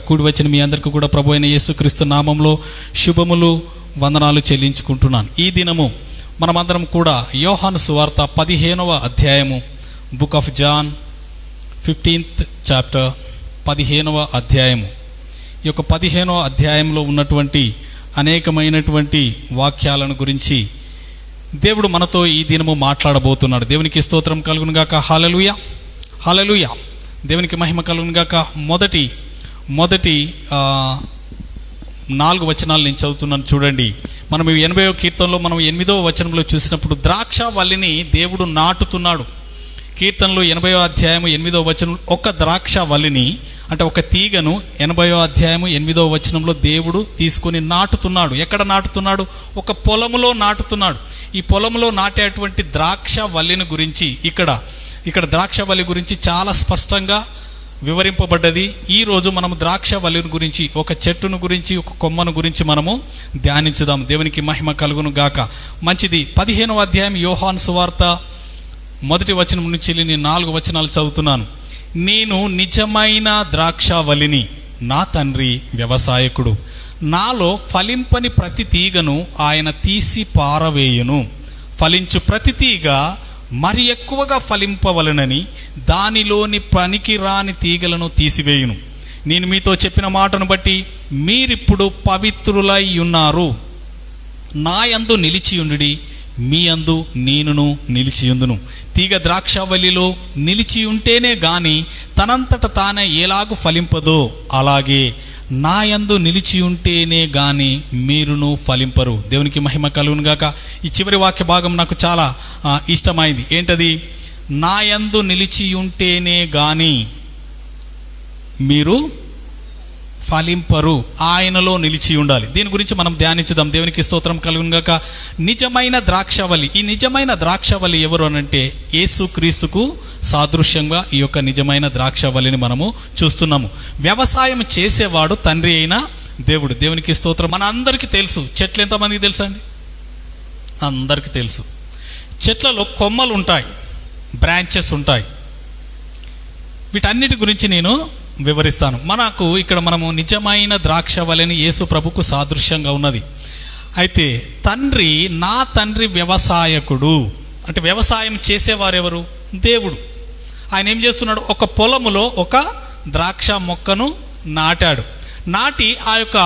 కూడి వచ్చిన మీ అందరికీ కూడా ప్రభు అయిన యేసుక్రీస్తు నామంలో శుభములు వందనాలు చెల్లించుకుంటున్నాను ఈ దినము మనమందరం కూడా యోహాను సువార్త పదిహేనవ అధ్యాయము book of John fifteenth chapter పదిహేనవ అధ్యాయము ఈ యొక్క పదిహేనవ అధ్యాయంలో ఉన్నటువంటి అనేకమైనటువంటి వాక్యాలను గురించి దేవుడు మనతో ఈ దినము మాట్లాడబోతున్నాడు దేవునికి స్తోత్రం కలుగును గాక హలలుయ హలలుయ దేవునికి మహిమ కలుగును గాక మొదటి మొదటి ఆ, నాలుగు వచనాలు నేను చదువుతున్నాను చూడండి మనం ఈ ఎనభైవ కీర్తనలో మనం ఎనిమిదవ వచనంలో చూసినప్పుడు ద్రాక్ష వల్లిని దేవుడు నాటుతున్నాడు కీర్తనలో ఎనభైవ అధ్యాయము ఎనిమిదవ వచనం ఒక ద్రాక్ష వల్లిని అంటే ఒక తీగను ఎనభైవ అధ్యాయము ఎనిమిదవ వచనంలో దేవుడు తీసుకొని నాటుతున్నాడు ఎక్కడ నాటుతున్నాడు ఒక పొలములో నాటుతున్నాడు ఈ పొలంలో నాటేటువంటి ద్రాక్ష వల్లిని గురించి ఇక్కడ ఇక్కడ ద్రాక్ష వల్లి గురించి చాలా స్పష్టంగా వివరింపబడ్డది ఈ రోజు మనం ద్రాక్ష వల్లిని గురించి ఒక చెట్టును గురించి ఒక కొమ్మను గురించి మనము ధ్యానించుదాం దేవునికి మహిమ కలుగును గాక మంచిది పదిహేనవ అధ్యాయం యోహాన్ సువార్త మొదటి వచనం నుంచి నేను నాలుగు వచనాలు చదువుతున్నాను నేను నిజమైన ద్రాక్షావళిని నా తండ్రి వ్యవసాయకుడు నాలో ఫలింపని ప్రతి తీగను ఆయన తీసి పారవేయును ఫలించు ప్రతి తీగ మరి ఎక్కువగా ఫలింపవలనని దానిలోని పనికి రాని తీగలను తీసివేయును నేను మీతో చెప్పిన మాటను బట్టి మీరిప్పుడు పవిత్రులై ఉన్నారు నా యందు నిలిచియుండుడి మీ అందు నేనును నిలిచియుందును తీగ ద్రాక్షవల్లిలో నిలిచి ఉంటేనే గాని తనంతట తానే ఎలాగు ఫలింపదో అలాగే నా యందు నిలిచి ఉంటేనే గాని మీరును ఫలింపరు దేవునికి మహిమ కలుగును గాక ఈ చివరి వాక్య భాగం నాకు చాలా ఆ, ఇష్టమైంది ఏంటది నా యందు నిలిచి ఉంటేనే గాని మీరు ఫలింపరు ఆయనలో నిలిచి ఉండాలి దీని గురించి మనం ధ్యానించుదాం దేవునికి స్తోత్రం కలుగుగాక నిజమైన ద్రాక్షవల్లి ఈ నిజమైన ద్రాక్షవల్లి ఎవరు అనంటే యేసుక్రీస్తుకు సాదృశ్యంగా ఈ యొక్క నిజమైన ద్రాక్షవల్లిని మనము చూస్తున్నాము వ్యవసాయం చేసేవాడు తండ్రి అయిన దేవుడు దేవునికి స్తోత్రం మన అందరికీ తెలుసు చెట్లు ఎంతమందికి తెలుసా అండి అందరికీ తెలుసు చెట్లలో కొమ్మలు ఉంటాయి బ్రాంచెస్ ఉంటాయి వీటన్నిటి గురించి నేను వివరిస్తాను మనకు ఇక్కడ మనము నిజమైన ద్రాక్ష వలెని యేసు ప్రభుకు సాదృశ్యంగా ఉన్నది అయితే తండ్రి నా తండ్రి వ్యవసాయకుడు అంటే వ్యవసాయం చేసేవారెవరు దేవుడు ఆయన ఏం చేస్తున్నాడు ఒక పొలములో ఒక ద్రాక్ష మొక్కను నాటాడు నాటి ఆ యొక్క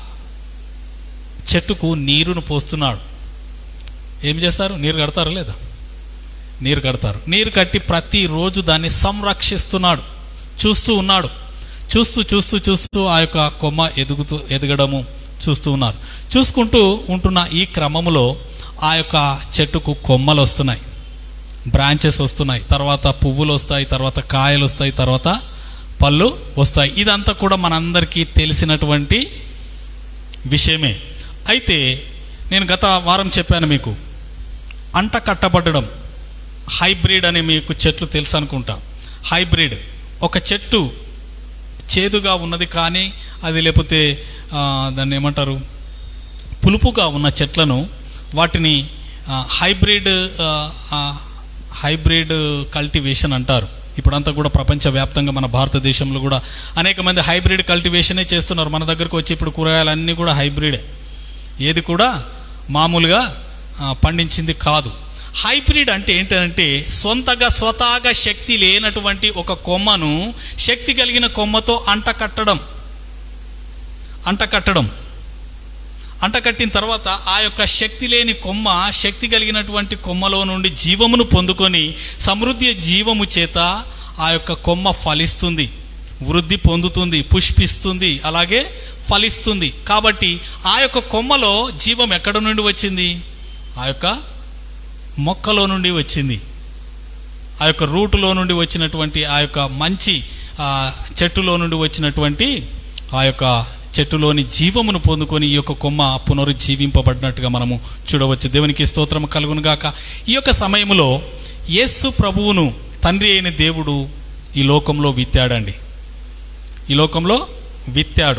చెట్టుకు నీరును పోస్తున్నాడు ఏం చేస్తారు నీరు కడతారా లేదా నీరు కడతారు నీరు కట్టి ప్రతిరోజు దాన్ని సంరక్షిస్తున్నాడు చూస్తూ ఉన్నాడు చూస్తూ చూస్తూ చూస్తూ ఆ యొక్క కొమ్మ ఎదుగుతూ ఎదగడము చూస్తూ ఉన్నారు చూసుకుంటూ ఉంటున్న ఈ క్రమంలో ఆ యొక్క చెట్టుకు కొమ్మలు వస్తున్నాయి బ్రాంచెస్ వస్తున్నాయి తర్వాత పువ్వులు వస్తాయి తర్వాత కాయలు వస్తాయి తర్వాత పళ్ళు వస్తాయి ఇదంతా కూడా మనందరికీ తెలిసినటువంటి విషయమే అయితే నేను గత వారం చెప్పాను మీకు అంట కట్టబడడం హైబ్రిడ్ అనే మీకు చెట్లు తెలుసు అనుకుంటా హైబ్రిడ్ ఒక చెట్టు చేదుగా ఉన్నది కానీ అది లేకపోతే ఆ, దాన్ని ఏమంటారు పులుపుగా ఉన్న చెట్లను వాటిని ఆ, హైబ్రిడ్ ఆ, ఆ, హైబ్రిడ్ కల్టివేషన్ అంటారు ఇప్పుడంతా కూడా ప్రపంచవ్యాప్తంగా మన భారతదేశంలో కూడా అనేక మంది హైబ్రిడ్ కల్టివేషనే చేస్తున్నారు మన దగ్గరకు వచ్చి ఇప్పుడు కూరగాయలన్నీ కూడా హైబ్రిడే ఏది కూడా మామూలుగా ఆ, పండించింది కాదు హైబ్రిడ్ అంటే ఏంటంటే సొంతగా స్వతహాగా శక్తి లేనటువంటి ఒక కొమ్మను శక్తి కలిగిన కొమ్మతో అంట కట్టడం అంట కట్టడం అంట కట్టిన తర్వాత ఆ యొక్క శక్తి లేని కొమ్మ శక్తి కలిగినటువంటి కొమ్మలో నుండి జీవమును పొందుకొని సమృద్ధి జీవము చేత ఆ యొక్క కొమ్మ ఫలిస్తుంది వృద్ధి పొందుతుంది పుష్పిస్తుంది అలాగే ఫలిస్తుంది కాబట్టి ఆ యొక్క కొమ్మలో జీవం ఎక్కడ నుండి వచ్చింది ఆ యొక్క మొక్కలో నుండి వచ్చింది ఆ యొక్క రూటులో నుండి వచ్చినటువంటి ఆ యొక్క మంచి ఆ, చెట్టులో నుండి వచ్చినటువంటి ఆ యొక్క చెట్టులోని జీవమును పొందుకొని ఈ యొక్క కొమ్మ పునరుజ్జీవింపబడినట్టుగా మనము చూడవచ్చు దేవునికి స్తోత్రం కలుగును గాక ఈ యొక్క సమయంలో యేసు ప్రభువును తండ్రి అయిన దేవుడు ఈ లోకంలో విత్తాడండి ఈ లోకంలో విత్తాడు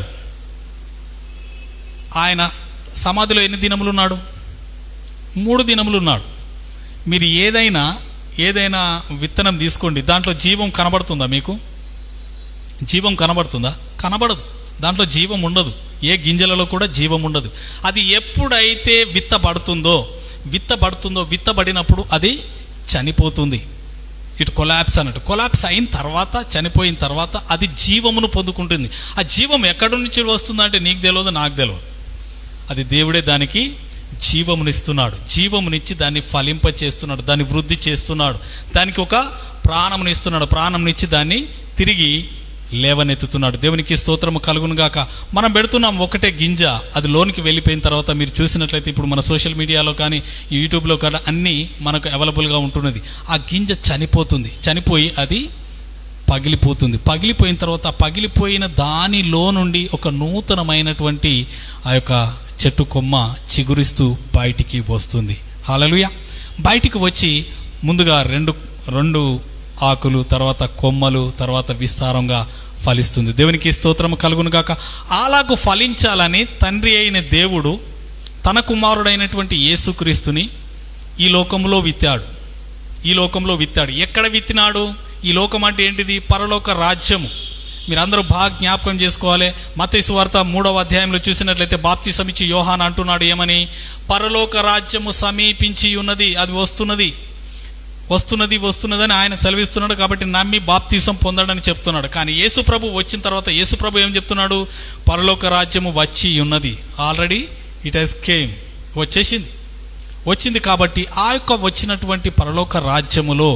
ఆయన సమాధిలో ఎన్ని దినములు ఉన్నాడు మూడు దినములు ఉన్నాడు మీరు ఏదైనా ఏదైనా విత్తనం తీసుకోండి దాంట్లో జీవం కనబడుతుందా మీకు జీవం కనబడుతుందా కనబడదు దాంట్లో జీవం ఉండదు ఏ గింజలలో కూడా జీవం ఉండదు అది ఎప్పుడైతే విత్తబడుతుందో విత్తబడుతుందో విత్తబడినప్పుడు అది చనిపోతుంది ఇటు కొలాప్స్ అన్నట్టు కొలాప్స్ అయిన తర్వాత చనిపోయిన తర్వాత అది జీవమును పొందుకుంటుంది ఆ జీవం ఎక్కడి నుంచి వస్తుందంటే నీకు తెలియదు నాకు తెలియదు అది దేవుడే దానికి జీవమునిస్తున్నాడు జీవమునిచ్చి దాన్ని ఫలింప చేస్తున్నాడు దాన్ని వృద్ధి చేస్తున్నాడు దానికి ఒక ప్రాణమునిస్తున్నాడు ప్రాణంనిచ్చి దాన్ని తిరిగి లేవనెత్తుతున్నాడు దేవునికి స్తోత్రము కలుగును గాక మనం పెడుతున్నాం ఒకటే గింజ అది లోనికి వెళ్ళిపోయిన తర్వాత మీరు చూసినట్లయితే ఇప్పుడు మన సోషల్ మీడియాలో కానీ యూట్యూబ్లో కానీ అన్నీ మనకు అవైలబుల్గా ఉంటున్నది ఆ గింజ చనిపోతుంది చనిపోయి అది పగిలిపోతుంది పగిలిపోయిన తర్వాత ఆ పగిలిపోయిన దానిలో నుండి ఒక నూతనమైనటువంటి ఆ యొక్క చెట్టు కొమ్మ చిగురిస్తూ బయటికి వస్తుంది హలలుయ బయటికి వచ్చి ముందుగా రెండు రెండు ఆకులు తర్వాత కొమ్మలు తర్వాత విస్తారంగా ఫలిస్తుంది దేవునికి స్తోత్రము కలుగును గాక అలాగు ఫలించాలని తండ్రి అయిన దేవుడు తన కుమారుడైనటువంటి యేసుక్రీస్తుని ఈ లోకంలో విత్తాడు ఈ లోకంలో విత్తాడు ఎక్కడ విత్తినాడు ఈ లోకం అంటే ఏంటిది పరలోక రాజ్యము మీరందరూ బాగా జ్ఞాపకం చేసుకోవాలి మతేసు వార్త మూడవ అధ్యాయంలో చూసినట్లయితే బాప్తిసం ఇచ్చి యోహాన్ అంటున్నాడు ఏమని పరలోక రాజ్యము సమీపించి ఉన్నది అది వస్తున్నది వస్తున్నది వస్తున్నదని ఆయన సెలవిస్తున్నాడు కాబట్టి నమ్మి బాప్తీసం పొందడని చెప్తున్నాడు కానీ యేసు ప్రభు వచ్చిన తర్వాత యేసు ప్రభు ఏం చెప్తున్నాడు పరలోక రాజ్యము వచ్చి ఉన్నది ఆల్రెడీ ఇట్ హెస్ కేమ్ వచ్చేసింది వచ్చింది కాబట్టి ఆ యొక్క వచ్చినటువంటి పరలోక రాజ్యములో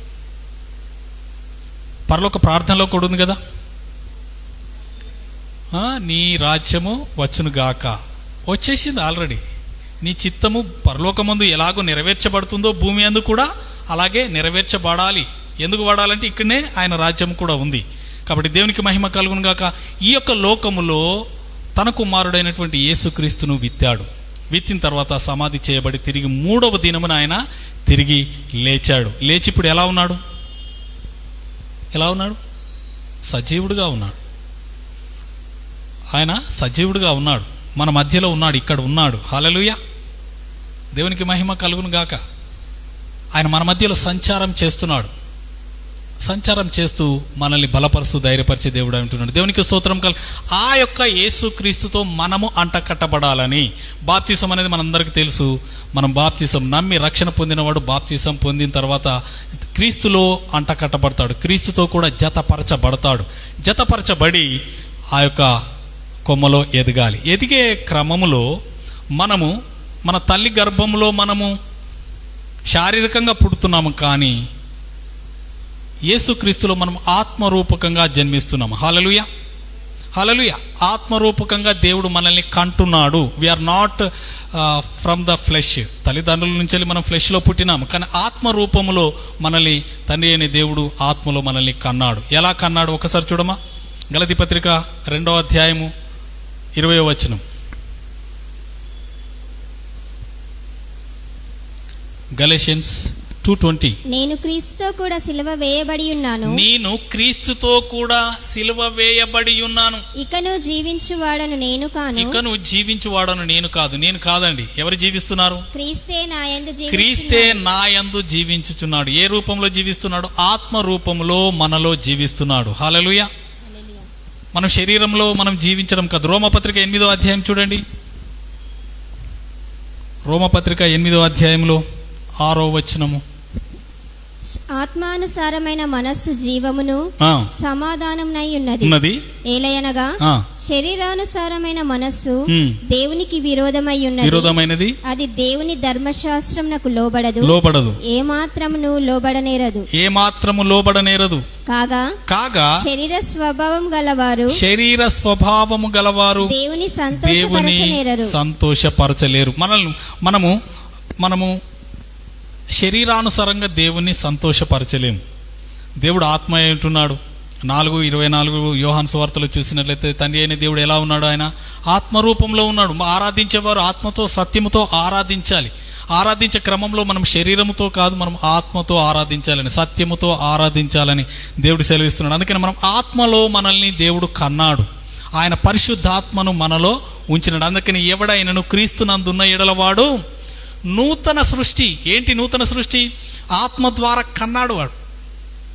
పరలోక ప్రార్థనలో కూడా ఉంది కదా ఆ, నీ రాజ్యము వచ్చును గాక వచ్చేసింది ఆల్రెడీ నీ చిత్తము పరలోకమందు ఎలాగో నెరవేర్చబడుతుందో భూమి అందు కూడా అలాగే నెరవేర్చబడాలి ఎందుకు వాడాలంటే ఇక్కడనే ఆయన రాజ్యం కూడా ఉంది కాబట్టి దేవునికి మహిమ కలుగును గాక ఈ యొక్క లోకములో తన కుమారుడైనటువంటి యేసుక్రీస్తును విత్తాడు విత్తిన తర్వాత సమాధి చేయబడి తిరిగి మూడవ దినమున ఆయన తిరిగి లేచాడు లేచి ఇప్పుడు ఎలా ఉన్నాడు ఎలా ఉన్నాడు సజీవుడుగా ఉన్నాడు ఆయన సజీవుడుగా ఉన్నాడు మన మధ్యలో ఉన్నాడు ఇక్కడ ఉన్నాడు హలలుయ దేవునికి మహిమ కలుగును గాక ఆయన మన మధ్యలో సంచారం చేస్తున్నాడు సంచారం చేస్తూ మనల్ని బలపరుస్తూ ధైర్యపరిచే దేవుడు అంటున్నాడు దేవునికి స్తోత్రం కల్ ఆ యొక్క యేసుక్రీస్తుతో మనము అంటకట్టబడాలని బాప్తిసం అనేది మనందరికీ తెలుసు మనం బాప్తిసం నమ్మి రక్షణ పొందినవాడు బాప్తిసం పొందిన తర్వాత క్రీస్తులో అంటకట్టబడతాడు క్రీస్తుతో కూడా జతపరచబడతాడు జతపరచబడి ఆ యొక్క కొమ్మలో ఎదగాలి ఎదిగే క్రమములో మనము మన తల్లి గర్భంలో మనము శారీరకంగా పుడుతున్నాము కానీ యేసుక్రీస్తులో మనం ఆత్మరూపకంగా జన్మిస్తున్నాము హలలుయ హలలుయ ఆత్మరూపకంగా దేవుడు మనల్ని కంటున్నాడు we are not from the flesh తల్లిదండ్రుల నుంచి వెళ్ళి మనం ఫ్లెష్లో పుట్టినాము కానీ ఆత్మరూపములో మనల్ని తండ్రి అయిన దేవుడు ఆత్మలో మనల్ని కన్నాడు ఎలా కన్నాడు ఒకసారి చూడమా గలతి పత్రిక రెండవ అధ్యాయము ఇరవై వచనం గలేషియన్స్ టూ ట్వంటీ నేను క్రీస్తుతో కూడా సిలువ వేయబడి ఉన్నాను నేను క్రీస్తుతో కూడా సిలువ వేయబడి ఉన్నాను ఇకను జీవించువాడను నేను కాను ఇకను జీవించువాడను నేను కాదు నేను కాదండి ఎవరు జీవిస్తున్నారు క్రీస్తే నా యందు క్రీస్తే జీవించున్నాడు. నా యందు జీవించుచున్నాడు ఏ రూపంలో జీవిస్తున్నాడు ఆత్మ రూపంలో మనలో జీవిస్తున్నాడు హల్లెలూయా హల్లెలూయా. మనం శరీరంలో మనం జీవించడం కాదు రోమపత్రిక ఎనిమిదో అధ్యాయం చూడండి రోమపత్రిక ఎనిమిదో అధ్యాయంలో ఆరో వచనము ఆత్మానుసారమైన మనస్సు జీవమును ఆ, సమాధానమునై ఉన్నది ఉన్నది ఏలయనగా ఆ, శరీరానుసారమైన మనస్సు ఉమ్, దేవునికి విరోధమై ఉన్నది విరోధమైనది అది దేవుని ధర్మశాస్త్రమునకు లోబడదు లోబడదు ఏ మాత్రమును లోబడనేరదు ఏ మాత్రము లోబడనేరదు కాగా కాగా శరీర స్వభావం గలవారు శరీర స్వభావము గలవారు దేవుని దేవుని సంతోషపరచనేరరు సంతోషపరచలేరు మనల్ని మనము మనము శరీరానుసారంగా దేవుణ్ణి సంతోషపరచలేము దేవుడు ఆత్మ అయి ఉంటున్నాడు నాలుగు ఇరవై నాలుగు యోహాన్ సువార్తలు చూసినట్లయితే తండ్రి అయిన దేవుడు ఎలా ఉన్నాడు ఆయన ఆత్మరూపంలో ఉన్నాడు ఆరాధించేవారు ఆత్మతో సత్యముతో ఆరాధించాలి ఆరాధించే క్రమంలో మనం శరీరముతో కాదు మనం ఆత్మతో ఆరాధించాలని సత్యముతో ఆరాధించాలని దేవుడు సెలవిస్తున్నాడు అందుకని మనం ఆత్మలో మనల్ని దేవుడు కన్నాడు ఆయన పరిశుద్ధాత్మను మనలో ఉంచినాడు అందుకని ఎవడైనను క్రీస్తునందున్న ఎడలవాడు నూతన సృష్టి ఏంటి నూతన సృష్టి ఆత్మ ద్వారా కన్నాడు వాడు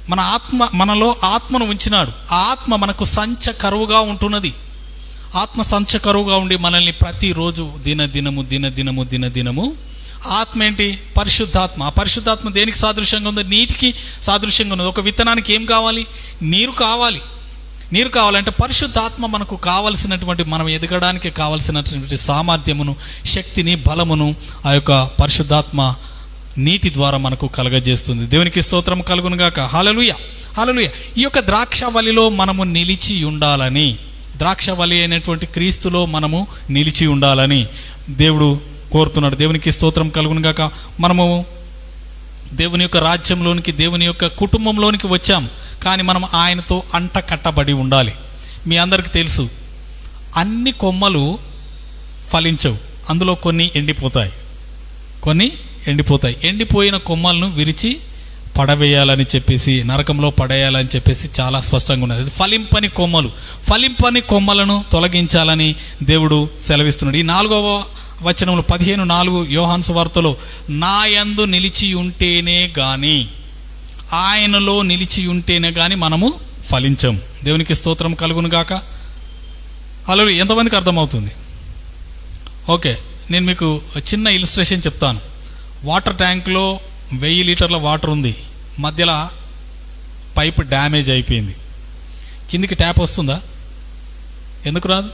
మన ఆత్మ మనలో ఆత్మను ఉంచినాడు ఆ ఆత్మ మనకు సంచ కరువుగా ఉంటున్నది ఆత్మ సంచ కరువుగా ఉండి మనల్ని ప్రతిరోజు దిన దినము దిన దినము దిన దినము ఆత్మ ఏంటి పరిశుద్ధాత్మ ఆ పరిశుద్ధాత్మ దేనికి సాదృశ్యంగా ఉంది నీటికి సాదృశ్యంగా ఉన్నది ఒక విత్తనానికి ఏం కావాలి నీరు కావాలి నీరు కావాలంటే పరిశుద్ధాత్మ మనకు కావలసినటువంటి మనం ఎదగడానికి కావలసినటువంటి సామర్థ్యమును శక్తిని బలమును ఆ యొక్క పరిశుద్ధాత్మ నీటి ద్వారా మనకు కలగజేస్తుంది దేవునికి స్తోత్రం కలుగునుగాక హాలలుయ హాలలుయ ఈ యొక్క ద్రాక్షవల్లిలో మనము నిలిచి ఉండాలని ద్రాక్షవల్లి అయినటువంటి క్రీస్తులో మనము నిలిచి ఉండాలని దేవుడు కోరుతున్నాడు దేవునికి స్తోత్రం కలుగునుగాక మనము దేవుని యొక్క రాజ్యంలోనికి దేవుని యొక్క కుటుంబంలోనికి వచ్చాం కానీ మనం ఆయనతో అంట కట్టబడి ఉండాలి మీ అందరికీ తెలుసు అన్ని కొమ్మలు ఫలించవు అందులో కొన్ని ఎండిపోతాయి కొన్ని ఎండిపోతాయి ఎండిపోయిన కొమ్మలను విరిచి పడవేయాలని చెప్పేసి నరకంలో పడేయాలని చెప్పేసి చాలా స్పష్టంగా ఉన్నది అది ఫలింపని కొమ్మలు ఫలింపని కొమ్మలను తొలగించాలని దేవుడు సెలవిస్తున్నాడు ఈ నాలుగవ వచనంలో పదిహేను నాలుగు యోహాన్సు వార్తలో నా యందు నిలిచి ఉంటేనే గాని ఆయనలో నిలిచి ఉంటేనే గాని మనము ఫలించం దేవునికి స్తోత్రం కలుగును గాక అలా ఎంతమందికి అర్థమవుతుంది ఓకే నేను మీకు చిన్న ఇలిస్ట్రేషన్ చెప్తాను వాటర్ ట్యాంక్లో వెయ్యి లీటర్ల వాటర్ ఉంది మధ్యలో పైప్ డ్యామేజ్ అయిపోయింది కిందికి ట్యాప్ వస్తుందా ఎందుకు రాదు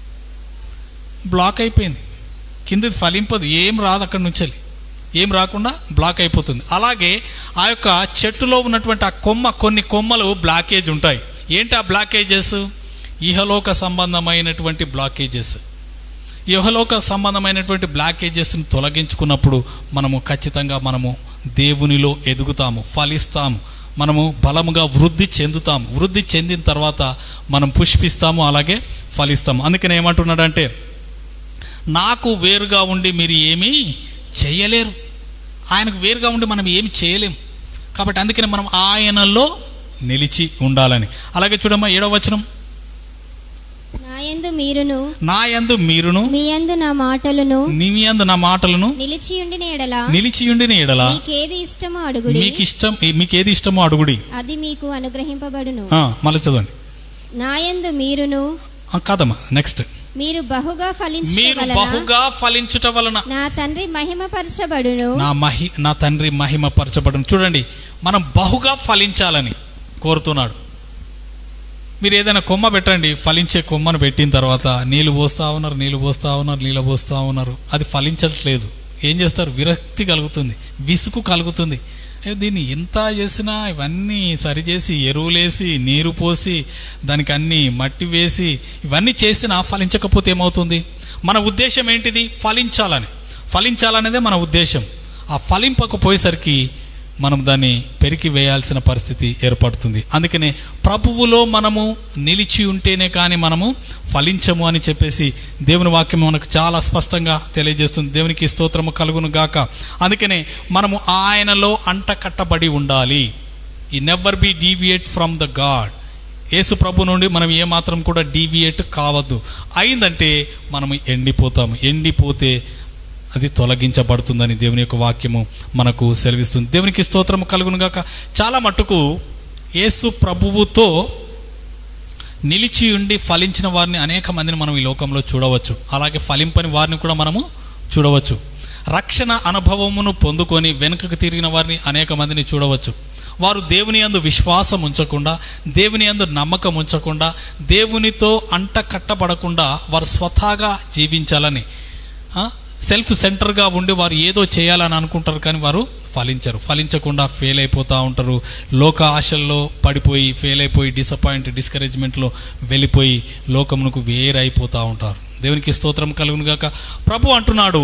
బ్లాక్ అయిపోయింది కింది ఫలింపదు ఏం రాదు అక్కడి నుంచి వెళ్ళి. ఏం రాకుండా బ్లాక్ అయిపోతుంది అలాగే ఆ యొక్క చెట్టులో ఉన్నటువంటి ఆ కొమ్మ కొన్ని కొమ్మలు బ్లాకేజ్ ఉంటాయి ఏంటి ఆ బ్లాకేజెస్ ఇహలోక సంబంధమైనటువంటి బ్లాకేజెస్ ఇహలోక సంబంధమైనటువంటి బ్లాకేజెస్ని తొలగించుకున్నప్పుడు మనము ఖచ్చితంగా మనము దేవునిలో ఎదుగుతాము ఫలిస్తాము మనము బలముగా వృద్ధి చెందుతాము వృద్ధి చెందిన తర్వాత మనం పుష్పిస్తాము అలాగే ఫలిస్తాము అందుకని ఏమంటున్నాడంటే నాకు వేరుగా ఉండి మీరు ఏమీ చేయలేరు ఆయనకు వేరుగా ఉండి మనం ఏమి చేయలేం కాబట్టి అందుకని మనం ఆయనలో నిలిచి ఉండాలని అలాగే చూడమ్మా ఏడవ వచనం నాయందు మీరును నా యందు మీరును మీ యందు నా మాటలను నీ యందు నా మాటలను నిలిచియుండిన ఎడల నిలిచియుండిన ఎడల మీకేది ఇష్టమో అడుగుడి మీకు ఇష్టం మీకు ఏది ఇష్టమో అడుగుడి అది మీకు అనుగ్రహింపబడును ఆ, మళ్ళీ చదవండి నాయందు మీరును ఆ, కాదమ్మా నెక్స్ట్ మీరు బహుగా ఫలించడం మీరు వలన బహుగా ఫలించుట వలన నా తండ్రి మహిమపరచబడును నా మహి నా తండ్రి మహిమ పరచబడను చూడండి మనం బహుగా ఫలించాలని కోరుతున్నాడు మీరు ఏదైనా కొమ్మ పెట్టండి ఫలించే కొమ్మను పెట్టిన తర్వాత నీళ్ళు పోస్తా ఉన్నారు నీళ్ళు పోస్తా ఉన్నారు నీళ్ళు పోస్తా ఉన్నారు అది ఫలించట్లేదు ఏం చేస్తారు విరక్తి కలుగుతుంది విసుగు కలుగుతుంది ఏ, దీన్ని ఎంత చేసినా ఇవన్నీ సరిచేసి ఎరువులేసి నీరు పోసి దానికి అన్ని మట్టి వేసి ఇవన్నీ చేసినా ఫలించకపోతే ఏమవుతుంది మన ఉద్దేశం ఏంటిది ఫలించాలని ఫలించాలనేదే మన ఉద్దేశం ఆ ఫలింపకపోయేసరికి మనం దాన్ని పెరికి వేయాల్సిన పరిస్థితి ఏర్పడుతుంది అందుకనే ప్రభువులో మనము నిలిచి ఉంటేనే కానీ మనము ఫలించము అని చెప్పేసి దేవుని వాక్యం మనకు చాలా స్పష్టంగా తెలియజేస్తుంది దేవునికి స్తోత్రము కలుగును గాక అందుకనే మనము ఆయనలో అంట కట్టబడి ఉండాలి ఈ never be deviate from the God Yesu ప్రభు నుండి మనం ఏమాత్రం కూడా డీవియేట్ కావద్దు అయిందంటే మనం ఎండిపోతాము ఎండిపోతే అది తొలగించబడుతుందని దేవుని యొక్క వాక్యము మనకు సెలవిస్తుంది దేవునికి స్తోత్రము కలుగును గాక చాలా మట్టుకు యేసు ప్రభువుతో నిలిచి ఉండి ఫలించిన వారిని అనేక మందిని మనం ఈ లోకంలో చూడవచ్చు అలాగే ఫలింపని వారిని కూడా మనము చూడవచ్చు రక్షణ అనుభవమును పొందుకొని వెనుకకు తిరిగిన వారిని అనేక మందిని చూడవచ్చు వారు దేవుని యందు విశ్వాసం ఉంచకుండా దేవుని యందు నమ్మకం ఉంచకుండా దేవునితో అంట కట్టబడకుండా వారు స్వతహాగా జీవించాలని ఆ, సెల్ఫ్ సెంటర్గా ఉండి వారు ఏదో చేయాలని అనుకుంటారు కానీ వారు ఫలించరు ఫలించకుండా ఫెయిల్ అయిపోతూ ఉంటారు లోక ఆశల్లో పడిపోయి ఫెయిల్ అయిపోయి డిసప్పాయింట్ డిస్కరేజ్మెంట్లో వెళ్ళిపోయి లోకమునకు వేరైపోతూ ఉంటారు దేవునికి స్తోత్రం కలుగును గాక ప్రభు అంటున్నాడు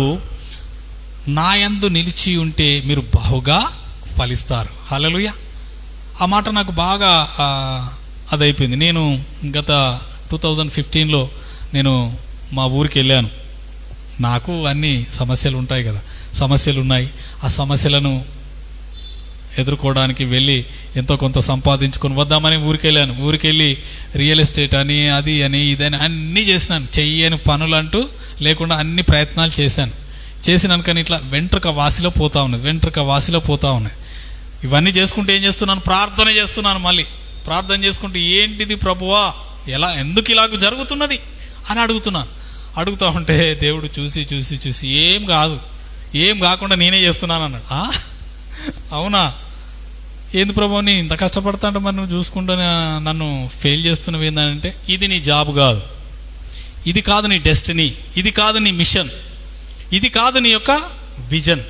నాయందు నిలిచి ఉంటే మీరు బహుగా ఫలిస్తారు హల్లెలూయా ఆ మాట నాకు బాగా ఆ, అదైపోయింది నేను గత టూ థౌజండ్ ఫిఫ్టీన్లో నేను మా ఊరికి వెళ్ళాను నాకు అన్ని సమస్యలు ఉంటాయి కదా సమస్యలు ఉన్నాయి ఆ సమస్యలను ఎదుర్కోవడానికి వెళ్ళి ఎంతో కొంత సంపాదించుకొని వద్దామని ఊరికి వెళ్ళాను ఊరికి వెళ్ళి రియల్ ఎస్టేట్ అని అది అని ఇదని అన్నీ చేసినాను చెయ్యని పనులు అంటూ లేకుండా అన్ని ప్రయత్నాలు చేశాను చేసినాను కానీ ఇట్లా వెంట్రుక వాసిలో పోతా ఉన్నది వెంట్రుక వాసిలో పోతా ఉన్నది ఇవన్నీ చేసుకుంటే ఏం చేస్తున్నాను ప్రార్థన చేస్తున్నాను మళ్ళీ ప్రార్థన చేసుకుంటే ఏంటిది ప్రభువా ఎలా ఎందుకు ఇలాగ జరుగుతున్నది అని అడుగుతున్నాను అడుగుతా ఉంటే దేవుడు చూసి చూసి చూసి ఏం కాదు ఏం కాకుండా నేనే చేస్తున్నాను అన్నాడు "ఆ? అవునా ఏంది ప్రభు నేను ఇంత కష్టపడతాంటే మరి నువ్వు చూసుకుంటా నన్ను ఫెయిల్ చేస్తున్నవి ఏంటంటే ఇది నీ జాబ్ కాదు ఇది కాదు నీ డెస్టినీ ఇది కాదు నీ మిషన్ ఇది కాదు నీ యొక్క విజన్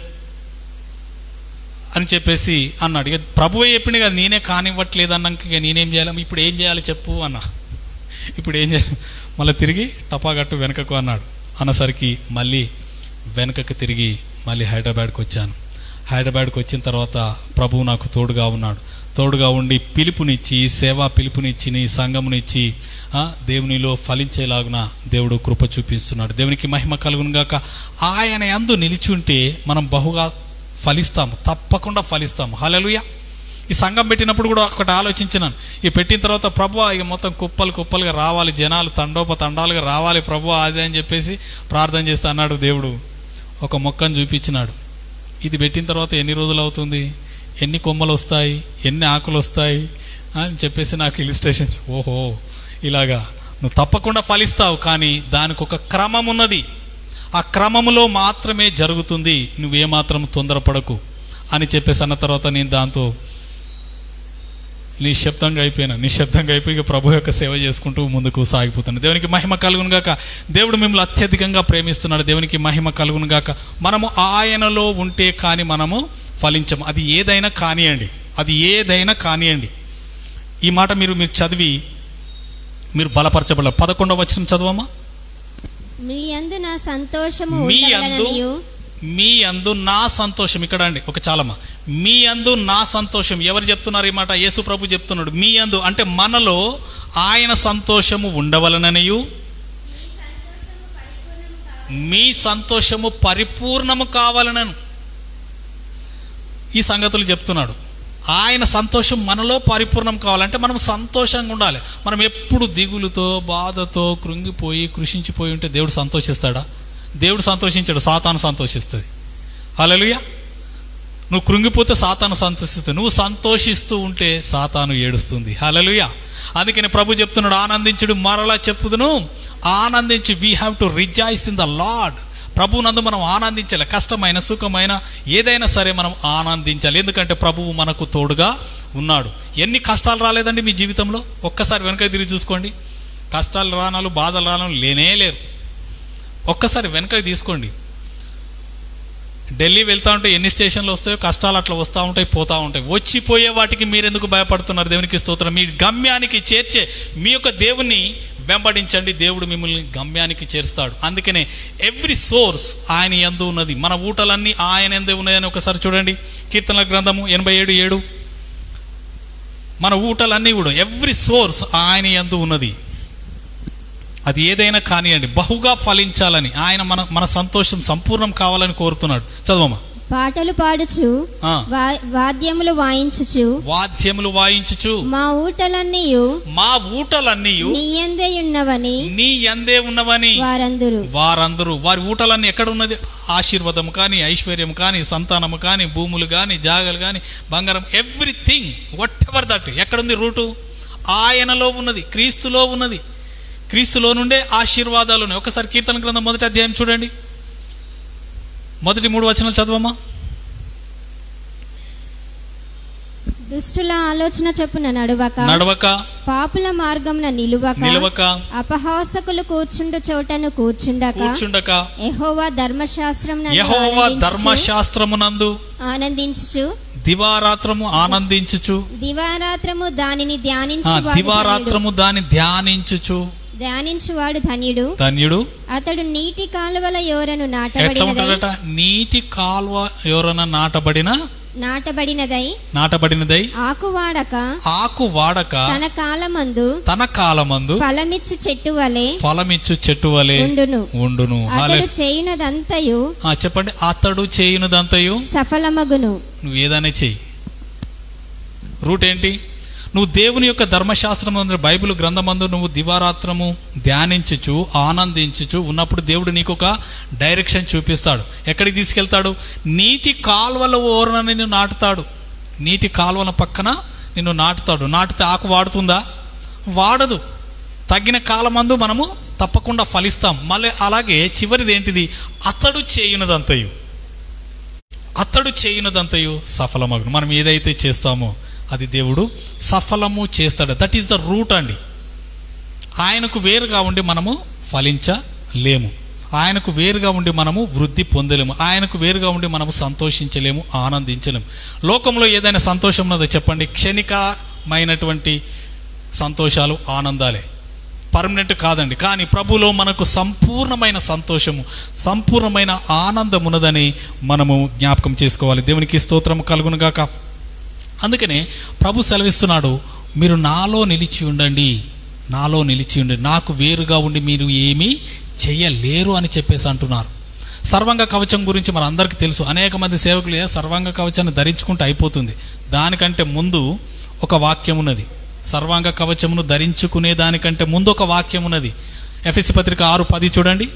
అని చెప్పేసి అన్నాడు ఇక ప్రభువే చెప్పింది కదా నేనే కానివ్వట్లేదు అన్నాక ఇక నేనేం చేయాలి ఇప్పుడు ఏం చేయాలి చెప్పు అన్న ఇప్పుడు ఏం చేయాలి మళ్ళీ తిరిగి టపాగట్టు వెనకకు అన్నాడు అన్నసరికి మళ్ళీ వెనకకు తిరిగి మళ్ళీ హైదరాబాద్కి వచ్చాను హైదరాబాద్కి వచ్చిన తర్వాత ప్రభువు నాకు తోడుగా ఉన్నాడు తోడుగా ఉండి పిలుపునిచ్చి సేవా పిలుపునిచ్చి నీ సంఘమునిచ్చి ఆ, దేవునిలో ఫలించేలాగున దేవుడు కృప చూపిస్తున్నాడు దేవునికి మహిమ కలుగును గాక ఆయన యందు నిలిచి ఉంటే మనం బహుగా ఫలిస్తాము తప్పకుండా ఫలిస్తాము హలలుయ ఈ సంఘం పెట్టినప్పుడు కూడా ఒకటి ఆలోచించినాను ఈ పెట్టిన తర్వాత ప్రభు ఇక మొత్తం కుప్పలు కుప్పలుగా రావాలి జనాలు తండోప తండాలుగా రావాలి ప్రభు అది అని చెప్పేసి ప్రార్థన చేస్తా అన్నాడు దేవుడు ఒక మొక్కను చూపించినాడు ఇది పెట్టిన తర్వాత ఎన్ని రోజులు అవుతుంది ఎన్ని కొమ్మలు వస్తాయి ఎన్ని ఆకులు వస్తాయి అని చెప్పేసి నాకు ఇలిస్ట్రేషన్ ఓహో ఇలాగా నువ్వు తప్పకుండా ఫలిస్తావు కానీ దానికి ఒక క్రమం ఉన్నది ఆ క్రమములో మాత్రమే జరుగుతుంది నువ్వేమాత్రం తొందరపడకు అని చెప్పేసి అన్న తర్వాత నేను దాంతో నిశ్శబ్దంగా అయిపోయినా నిశ్శబ్దంగా అయిపోయి ఇక ప్రభు యొక్క సేవ చేసుకుంటూ ముందుకు సాగిపోతున్నాను దేవునికి మహిమ కలుగును గాక దేవుడు మిమ్మల్ని అత్యధికంగా ప్రేమిస్తున్నాడు దేవునికి మహిమ కలుగును గాక మనము ఆయనలో ఉంటే కానీ మనము ఫలించము అది ఏదైనా కానియండి అది ఏదైనా కానియండి ఈ మాట మీరు మీరు చదివి మీరు బలపరచబడ పదకొండవ వచ్చిన చదవమా మీ యందు నా సంతోషము మీ అందు ఉండవలననియు మీ అందు నా సంతోషం ఇక్కడ అండి ఒక చాలమ్మా మీ అందు నా సంతోషం ఎవరు చెప్తున్నారు ఈ మాట యేసు ప్రభు చెప్తున్నాడు మీ అందు అంటే మనలో ఆయన సంతోషము ఉండవలననియు మీ సంతోషము పరిపూర్ణము కావాలనను ఈ సంగతులు చెప్తున్నాడు ఆయన సంతోషం మనలో పరిపూర్ణం కావాలంటే మనం సంతోషంగా ఉండాలి మనం ఎప్పుడు దిగులుతో బాధతో కృంగిపోయి కృషించిపోయి ఉంటే దేవుడు సంతోషిస్తాడా దేవుడు సంతోషించాడు సాతాను సంతోషిస్తుంది హల్లెలూయా నువ్వు కృంగిపోతే సాతాను సంతోషిస్తుంది నువ్వు సంతోషిస్తూ ఉంటే సాతాను ఏడుస్తుంది హల్లెలూయా అందుకని ప్రభు చెప్తున్నాడు ఆనందించుడు మరలా చెప్పుదును ఆనందించి we have to rejoice in the lord ప్రభు నందు మనం ఆనందించాలి కష్టమైన సుఖమైన ఏదైనా సరే మనం ఆనందించాలి ఎందుకంటే ప్రభువు మనకు తోడుగా ఉన్నాడు ఎన్ని కష్టాలు రాలేదండి మీ జీవితంలో ఒక్కసారి వెనక తిరిగి చూసుకోండి కష్టాలు రానాలు బాధలు రానాలు లేనే లేరు ఒక్కసారి వెనకకి తీసుకోండి ఢిల్లీ వెళ్తా ఉంటే ఎన్ని స్టేషన్లు వస్తాయో కష్టాలు అట్లా వస్తూ ఉంటాయి పోతూ ఉంటాయి వచ్చిపోయే వాటికి మీరెందుకు భయపడుతున్నారు దేవునికి స్తోత్రం మీ గమ్యానికి చేర్చే మీ యొక్క దేవుని వెంబడించండి దేవుడు మిమ్మల్ని గమ్యానికి చేరుస్తాడు అందుకనే ఎవ్రీ సోర్స్ ఆయన ఎందు ఉన్నది మన ఊటలన్నీ ఆయన ఎందే ఉన్నాయని ఒకసారి చూడండి కీర్తనల గ్రంథము ఎనభై ఏడు ఏడు మన ఊటలన్నీ కూడా ఎవ్రీ సోర్స్ ఆయన ఎందు ఉన్నది అది ఏదైనా కానివ్వండి బహుగా ఫలించాలని ఆయన మన మన సంతోషం సంపూర్ణం కావాలని కోరుతున్నాడు చదవమ్మా పాటలు పాడుచు ఆ, వా- వాద్యములు వాయించుచు వాద్యములు వాయించుచు మా ఊటలన్నీ మా ఊటలన్నీ నీయందే ఉన్నవని నీ ఎందే ఉన్నవని వారందరు వారందరూ వారి ఊటలన్నీ ఎక్కడ ఉన్నది ఆశీర్వాదం కానీ ఐశ్వర్యం కానీ సంతానము కానీ భూములు కానీ జాగలు కానీ బంగారం ఎవ్రీథింగ్ వాట్ ఎవర్ దట్ ఎక్కడుంది రూటు ఆయనలో ఉన్నది క్రీస్తులో ఉన్నది క్రీస్తులో నుండే ఆశీర్వాదాలు ఉన్నాయి ఒకసారి కీర్తన గ్రంథం మొదటి అధ్యాయం చూడండి మొదటి మూడు వచనాలు చదవమ్మా దుష్టుల ఆలోచన చొప్పున నడువక నడవక పాపుల మార్గమున నిలువక నిలవక అపహాసకులు కూర్చుండు చోటను కూర్చుండక కూర్చుండక యెహోవా ధర్మశాస్త్రం యహోవా ధర్మశాస్త్రమునందు ఆనందించుచు దివారాత్రము ఆనందించుచు దివారాత్రము దానిని ఆ, ధ్యానించువాడు ధన్యుడు. దివారాత్రము దాన్ని ధ్యానించుచు ధ్యానించువాడు ధన్యుడు ధన్యుడు అతడు నీటి కాలువల యోరను ఎట్లా నాటబడినదై ఉంటాడట నీటి కాల్వ ఎవరన్నా నాటబడిన నాటబడినదై నాటబడినదై ఆకు వాడక ఆకు వాడక తన కాలమందు తన కాలమందు ఫలమిచ్చు చెట్టు వలె ఫలమిచ్చు చెట్టు వలె ఉండును ఉండును అతడు హాలే- చేయునదంతయు ఆ, చెప్పండి అతడు చేయునదంతయు సఫలమగును నువ్వు ఏదైనా చెయ్యి రూట్ ఏంటి నువ్వు దేవుని యొక్క ధర్మశాస్త్రం అందరు బైబిల్ గ్రంథమందు నువ్వు దివారాత్రము ధ్యానించుచు ఆనందించుచు ఉన్నప్పుడు దేవుడు నీకు ఒక డైరెక్షన్ చూపిస్తాడు ఎక్కడికి తీసుకెళ్తాడు నీటి కాల్వల ఓరన నిన్ను నాటుతాడు నీటి కాలువల పక్కన నిన్ను నాటుతాడు నాటితే ఆకు వాడుతుందా వాడదు తగిన కాలమందు మనము తప్పకుండా ఫలిస్తాం మళ్ళీ అలాగే చివరిది ఏంటిది అతడు చేయునదంతయు అతడు చేయునదంతయు సఫలమగును మనం ఏదైతే చేస్తామో అది దేవుడు సఫలము చేస్తాడు దట్ ఈస్ ద రూట్ అండి ఆయనకు వేరుగా ఉండి మనము ఫలించలేము ఆయనకు వేరుగా ఉండి మనము వృద్ధి పొందలేము ఆయనకు వేరుగా ఉండి మనము సంతోషించలేము ఆనందించలేము లోకంలో ఏదైనా సంతోషం ఉన్నదో చెప్పండి క్షణికమైనటువంటి సంతోషాలు ఆనందాలే పర్మనెంట్ కాదండి కానీ ప్రభులో మనకు సంపూర్ణమైన సంతోషము సంపూర్ణమైన ఆనందం ఉన్నదని మనము జ్ఞాపకం చేసుకోవాలి దేవునికి స్తోత్రం కలుగునుగాక అందుకనే ప్రభు సెలవిస్తున్నాడు మీరు నాలో నిలిచి ఉండండి నాలో నిలిచి ఉండండి నాకు వేరుగా ఉండి మీరు ఏమీ చెయ్యలేరు అని చెప్పేసి అంటున్నారు సర్వాంగ కవచం గురించి మన అందరికీ తెలుసు అనేక మంది సేవకులు ఏ సర్వాంగ కవచాన్ని ధరించుకుంటే అయిపోతుంది దానికంటే ముందు ఒక వాక్యం ఉన్నది సర్వాంగ కవచమును ధరించుకునే దానికంటే ముందు ఒక వాక్యం ఉన్నది ఎఫ్ఎస్సి పత్రిక ఆరు పది చూడండి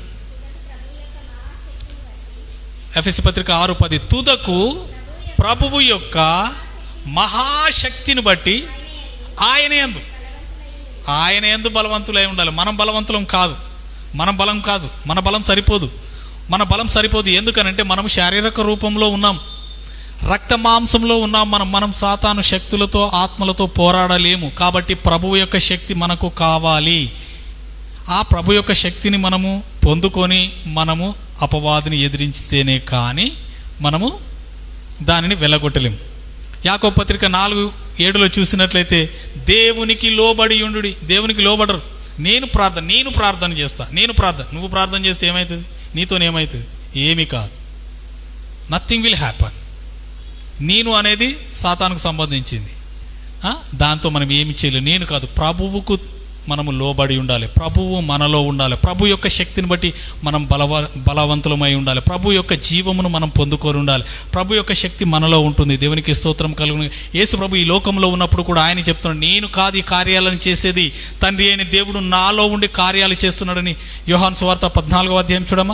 ఎఫ్ఎస్సి పత్రిక ఆరు పది తుదకు ప్రభువు యొక్క మహాశక్తిని బట్టి ఆయన ఎందు ఆయన ఎందు బలవంతులై ఉండాలి మనం బలవంతులం కాదు మన బలం కాదు మన బలం సరిపోదు మన బలం సరిపోదు ఎందుకనంటే మనం శారీరక రూపంలో ఉన్నాం రక్త మాంసంలో ఉన్నాం మనం మనం సాతాను శక్తులతో ఆత్మలతో పోరాడలేము కాబట్టి ప్రభువు యొక్క శక్తి మనకు కావాలి ఆ ప్రభు యొక్క శక్తిని మనము పొందుకొని మనము అపవాదిని ఎదిరించితేనే కానీ మనము దానిని వెళ్ళగొట్టలేము యాకో పత్రిక నాలుగు ఏడులో చూసినట్లయితే దేవునికి లోబడి ఉండు దేవునికి లోబడరు నేను ప్రార్థన నేను ప్రార్థన చేస్తా నేను ప్రార్థన నువ్వు ప్రార్థన చేస్తే ఏమవుతుంది నీతోనేమవుతుంది ఏమీ కాదు నథింగ్ విల్ హ్యాపన్ నేను అనేది సాతానుకు సంబంధించింది ఆ? దాంతో మనం ఏమి చేయలేము నేను కాదు ప్రభువుకు మనము లోబడి ఉండాలి ప్రభువు మనలో ఉండాలి ప్రభు యొక్క శక్తిని బట్టి మనం బలవ బలవంతులమై ఉండాలి ప్రభు యొక్క జీవమును మనం పొందుకొని ఉండాలి ప్రభు యొక్క శక్తి మనలో ఉంటుంది దేవునికి స్తోత్రం కలుగును యేసు ప్రభు ఈ లోకంలో ఉన్నప్పుడు కూడా ఆయన చెప్తున్నాడు నేను కాదు ఈ కార్యాలను చేసేది తండ్రి అయిన దేవుడు నాలో ఉండి కార్యాలు చేస్తున్నాడని యోహాన్ సువార్త పద్నాలుగో అధ్యాయం చూడమా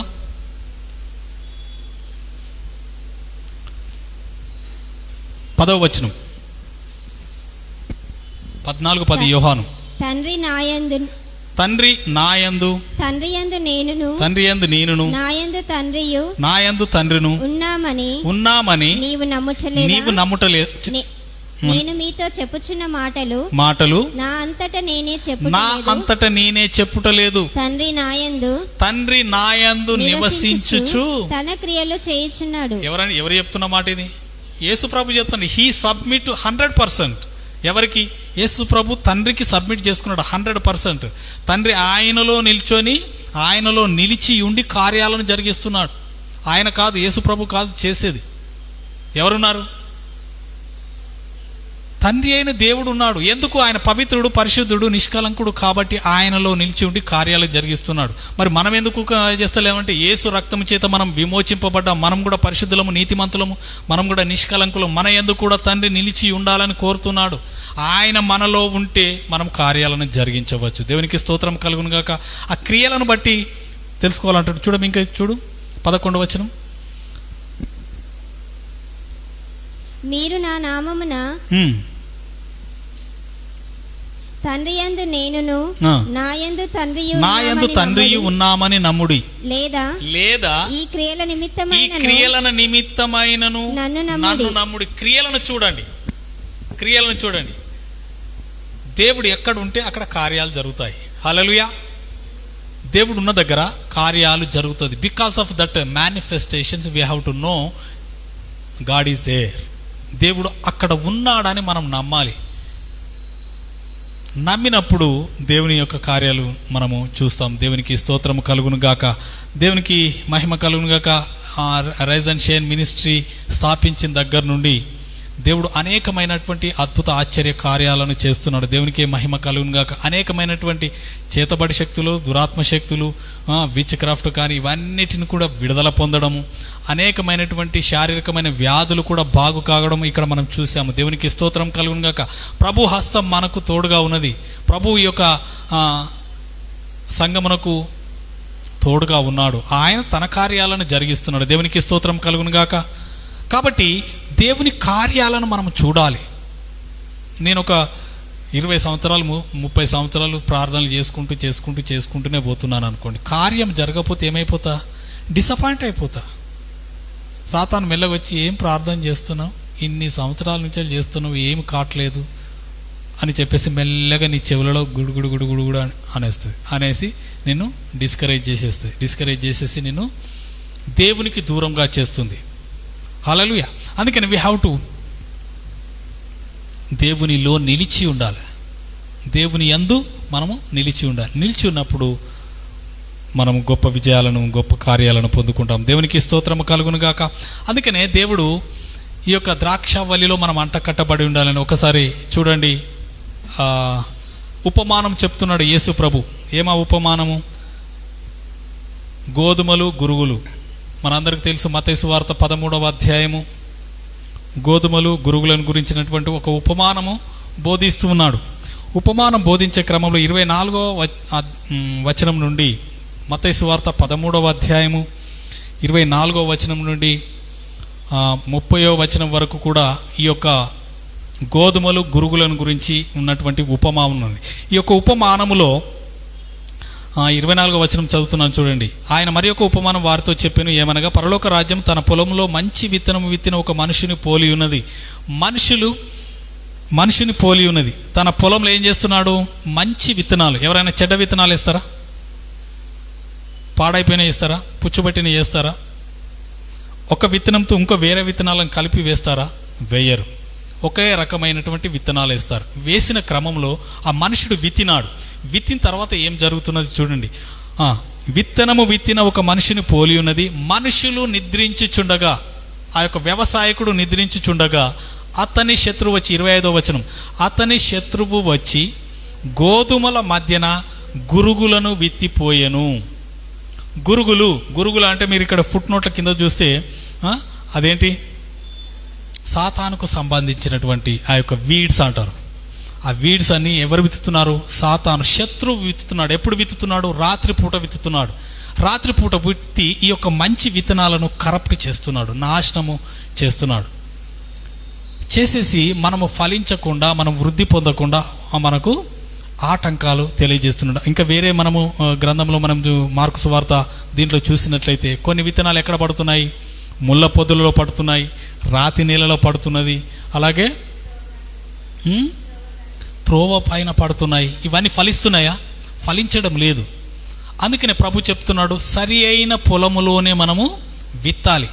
పదవ వచనం పద్నాలుగు పది యోహాను తండ్రి నాయందు తండ్రి నాయందు తండ్రి యందు నేనును తండ్రి యందు నేనును నాయందు తండ్రియు నాయందు తండ్రిను ఉన్నామని ఉన్నామని నీవు నమ్ముటలేదా నీవు నమ్ముటలే నే- నేను మీతో చెప్పుచున్న మాటలు మాటలు నా అంతట నేనే నా చెప్పుటలేదు అంతట నేనే చెప్పుటలేదు తండ్రి నాయందు తండ్రి నాయందు నివసించుచు తన క్రియలు చేయుచున్నాడు ఎవరని ఎవరు చెప్తున్న మాట ఇది యేసు ప్రభు చెప్తాను హీ సబ్మిట్ హండ్రెడ్ పర్సెంట్ ఎవరికి యేసు ప్రభు తండ్రికి సబ్మిట్ చేసుకున్నాడు హండ్రెడ్ పర్సెంట్ తండ్రి ఆయనలో నిల్చొని ఆయనలో నిలిచి ఉండి కార్యాలను జరిగిస్తున్నాడు ఆయన కాదు యేసు ప్రభు కాదు చేసేది ఎవరున్నారు తండ్రి అయిన దేవుడు ఉన్నాడు ఎందుకు ఆయన పవిత్రుడు పరిశుద్ధుడు నిష్కలంకుడు కాబట్టి ఆయనలో నిలిచి ఉండి కార్యాలు జరిగిస్తున్నాడు మరి మనం ఎందుకు క- చేస్తలేమంటే యేసు రక్తం చేత మనం విమోచింపబడ్డాం మనం కూడా పరిశుద్ధులము నీతిమంతులము మనం కూడా నిష్కలంకులం మన ఎందుకు కూడా తండ్రి నిలిచి ఉండాలని కోరుతున్నాడు ఆయన మనలో ఉంటే మనం కార్యాలను జరిగించవచ్చు దేవునికి స్తోత్రం కలుగును గాక ఆ క్రియలను బట్టి తెలుసుకోవాలంటాడు చూడం ఇంకా చూడు పదకొండు వచనం మీరు నా నామమున హ్మ్. తండ్రి యందు నేనును ఆ. నాయందు తండ్రియు నా యందు ఉన్నామని తండ్రి నమ్ముడి. ఉన్నామని నమ్ముడి లేదా లేదా ఈ క్రియల ఈ నిమిత్తమైన క్రియలను నిమిత్తమైనను నన్ను నమ్ముడి. నన్ను నమ్ముడి క్రియలను చూడండి క్రియలను చూడండి దేవుడు ఎక్కడ ఉంటే అక్కడ కార్యాలు జరుగుతాయి హలలుయా దేవుడు ఉన్న దగ్గర కార్యాలు జరుగుతుంది because of that manifestations we have to know God is there దేవుడు అక్కడ ఉన్నాడని మనం నమ్మాలి నమ్మినప్పుడు దేవుని యొక్క కార్యాలు మనము చూస్తాం దేవునికి స్తోత్రము కలుగును గాక దేవునికి మహిమ కలుగును గాక రైజ్ అండ్ షేన్ మినిస్ట్రీ స్థాపించిన దగ్గర నుండి దేవుడు అనేకమైనటువంటి అద్భుత ఆశ్చర్య కార్యాలను చేస్తున్నాడు దేవునికి మహిమ కలుగును గాక అనేకమైనటువంటి చేతబడి శక్తులు దురాత్మ శక్తులు విచ్ క్రాఫ్ట్ కానీ ఇవన్నిటిని కూడా విడుదల పొందడము అనేకమైనటువంటి శారీరకమైన వ్యాధులు కూడా బాగు కాగడం ఇక్కడ మనం చూసాము దేవునికి స్తోత్రం కలుగును గాక ప్రభు హస్తం మనకు తోడుగా ఉన్నది ప్రభు యొక్క ఆ, సంగమునకు తోడుగా ఉన్నాడు ఆయన తన కార్యాలను జరిగిస్తున్నాడు దేవునికి స్తోత్రం కలుగును గాక కాబట్టి దేవుని కార్యాలను మనం చూడాలి నేను ఒక ఇరవై సంవత్సరాలు ము- ముప్పై సంవత్సరాలు ప్రార్థనలు చేసుకుంటూ చేసుకుంటూ చేసుకుంటూనే పోతున్నాను అనుకోండి కార్యం జరగకపోతే ఏమైపోతా డిసప్పాయింట్ అయిపోతా సాతాను మెల్లగొచ్చి ఏం ప్రార్థన చేస్తున్నావు ఇన్ని సంవత్సరాల నుంచి చేస్తున్నావు ఏం కావట్లేదు అని చెప్పేసి మెల్లగా నీ చెవులలో గుడుగుడు గుడుగుడు గుడు అని అనేస్తుంది అనేసి నిన్ను డిస్కరేజ్ చేసేస్తుంది డిస్కరేజ్ చేసేసి నిన్ను దేవునికి దూరంగా చేస్తుంది హలలుయ అందుకని వీ హ్యావ్ టు దేవునిలో నిలిచి ఉండాలి దేవుని యందు మనము నిలిచి ఉండాలి నిలిచి ఉన్నప్పుడు మనం గొప్ప విజయాలను గొప్ప కార్యాలను పొందుకుంటాం దేవునికి స్తోత్రము కలుగును గాక అందుకనే దేవుడు ఈ యొక్క ద్రాక్షావల్లిలో మనం అంట కట్టబడి ఉండాలని ఒకసారి చూడండి ఆ, ఉపమానం చెప్తున్నాడు యేసు ప్రభు ఏమా ఉపమానము గోధుమలు గురుగులు మనందరికి తెలుసు మతేసు వార్త పదమూడవ అధ్యాయము గోధుమలు గురుగులను గురించినటువంటి ఒక ఉపమానము బోధిస్తూ ఉన్నాడు ఉపమానం బోధించే క్రమంలో ఇరవై నాలుగో వచనం నుండి మతైసు వార్త పదమూడవ అధ్యాయము ఇరవై నాలుగో వచనం నుండి ఆ, ముప్పయో వచనం వరకు కూడా ఈ యొక్క గోధుమలు గురుగులను గురించి ఉన్నటువంటి ఉపమానం ఉంది ఈ యొక్క ఉపమానములో ఆ, ఇరవై నాలుగో వచనం చదువుతున్నాను చూడండి ఆయన మరి ఒక ఉపమానం వారితో చెప్పాను ఏమనగా పరలోక రాజ్యం తన పొలంలో మంచి విత్తనం విత్తిన ఒక మనుషుని పోలి ఉన్నది మనుషులు మనిషిని పోలి ఉన్నది తన పొలంలో ఏం చేస్తున్నాడు మంచి విత్తనాలు ఎవరైనా చెడ్డ విత్తనాలు ఇస్తారా పాడైపోయిన ఇస్తారా పుచ్చుబట్టిన వేస్తారా ఒక విత్తనంతో ఇంకో వేరే విత్తనాలను కలిపి వేస్తారా వేయరు ఒకే రకమైనటువంటి విత్తనాలు వేస్తారు వేసిన క్రమంలో ఆ మనుషుడు విత్తినాడు విత్తిన తర్వాత ఏం జరుగుతున్నది చూడండి ఆ, విత్తనము విత్తిన ఒక మనిషిని పోలి ఉన్నది మనుషులు నిద్రించుచుండగా ఆ యొక్క వ్యవసాయకుడు నిద్రించుచుండగా అతని శత్రువు వచ్చి ఇరవై ఐదో వచనం అతని శత్రువు వచ్చి గోధుమల మధ్యన గురుగులను విత్తిపోయెను గురుగులు గురుగులు అంటే మీరు ఇక్కడ ఫుట్ నోట్ల కింద చూస్తే ఆ, అదేంటి సాతానుకు సంబంధించినటువంటి ఆ యొక్క వీడ్స్ అంటారు ఆ వీడ్స్ అన్ని ఎవరు విత్తుతున్నారు సాతాను శత్రువు విత్తుతున్నాడు ఎప్పుడు విత్తుతున్నాడు రాత్రిపూట విత్తుతున్నాడు రాత్రిపూట విత్తి ఈ యొక్క మంచి విత్తనాలను కరప్ట్ చేస్తున్నాడు నాశనము చేస్తున్నాడు చేసేసి మనము ఫలించకుండా మనం వృద్ధి పొందకుండా ఆ మనకు ఆటంకాలు తెలియజేస్తున్నాడు ఇంకా వేరే మనము ఆ, గ్రంథంలో మనం చూ- మార్కు సువార్త దీంట్లో చూసినట్లయితే కొన్ని విత్తనాలు ఎక్కడ పడుతున్నాయి ముళ్ళ పొద్దులలో పడుతున్నాయి రాతి నీళ్ళలో పడుతున్నది అలాగే ఉమ్, త్రోవ పైన పడుతున్నాయి ఇవన్నీ ఫలిస్తున్నాయా ఫలించడం లేదు అందుకనే ప్రభు చెప్తున్నాడు సరి అయిన పొలములోనే మనము విత్తాలి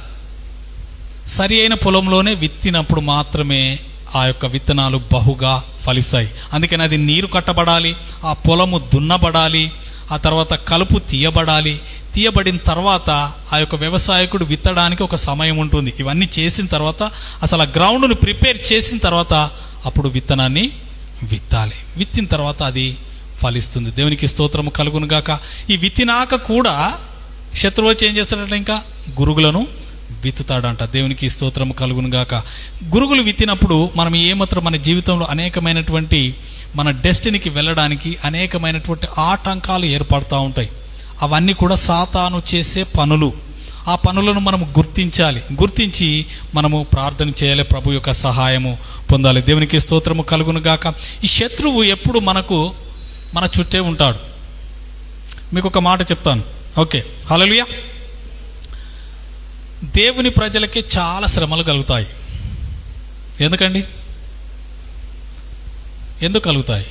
సరి అయిన పొలంలోనే విత్తినప్పుడు మాత్రమే ఆ యొక్క విత్తనాలు బహుగా ఫలిస్తాయి అందుకని అది నీరు కట్టబడాలి ఆ పొలము దున్నబడాలి ఆ తర్వాత కలుపు తీయబడాలి తీయబడిన తర్వాత ఆ యొక్క వ్యవసాయకుడు విత్తడానికి ఒక సమయం ఉంటుంది ఇవన్నీ చేసిన తర్వాత అసలు ఆ గ్రౌండ్ను ప్రిపేర్ చేసిన తర్వాత అప్పుడు విత్తనాన్ని విత్తాలి విత్తిన తర్వాత అది ఫలిస్తుంది దేవునికి స్తోత్రము కలుగును గాక ఈ విత్తినాక కూడా శత్రువు వచ్చి ఏం చేస్తాడంటే ఇంకా గురుగులను విత్తుతాడంట దేవునికి స్తోత్రము కలుగును గాక గురుగులు విత్తినప్పుడు మనం ఏమాత్రం మన జీవితంలో అనేకమైనటువంటి మన డెస్టినీకి వెళ్ళడానికి అనేకమైనటువంటి ఆటంకాలు ఏర్పడుతూ ఉంటాయి అవన్నీ కూడా సాతాను చేసే పనులు ఆ పనులను మనం గుర్తించాలి గుర్తించి మనము ప్రార్థన చేయాలి ప్రభు యొక్క సహాయము పొందాలి దేవునికి స్తోత్రము కలుగును గాక ఈ శత్రువు ఎప్పుడు మనకు మన చుట్టే ఉంటాడు మీకు ఒక మాట చెప్తాను ఓకే హల్లెలూయా దేవుని ప్రజలకి చాలా శ్రమలు కలుగుతాయి ఎందుకండి ఎందుకు కలుగుతాయి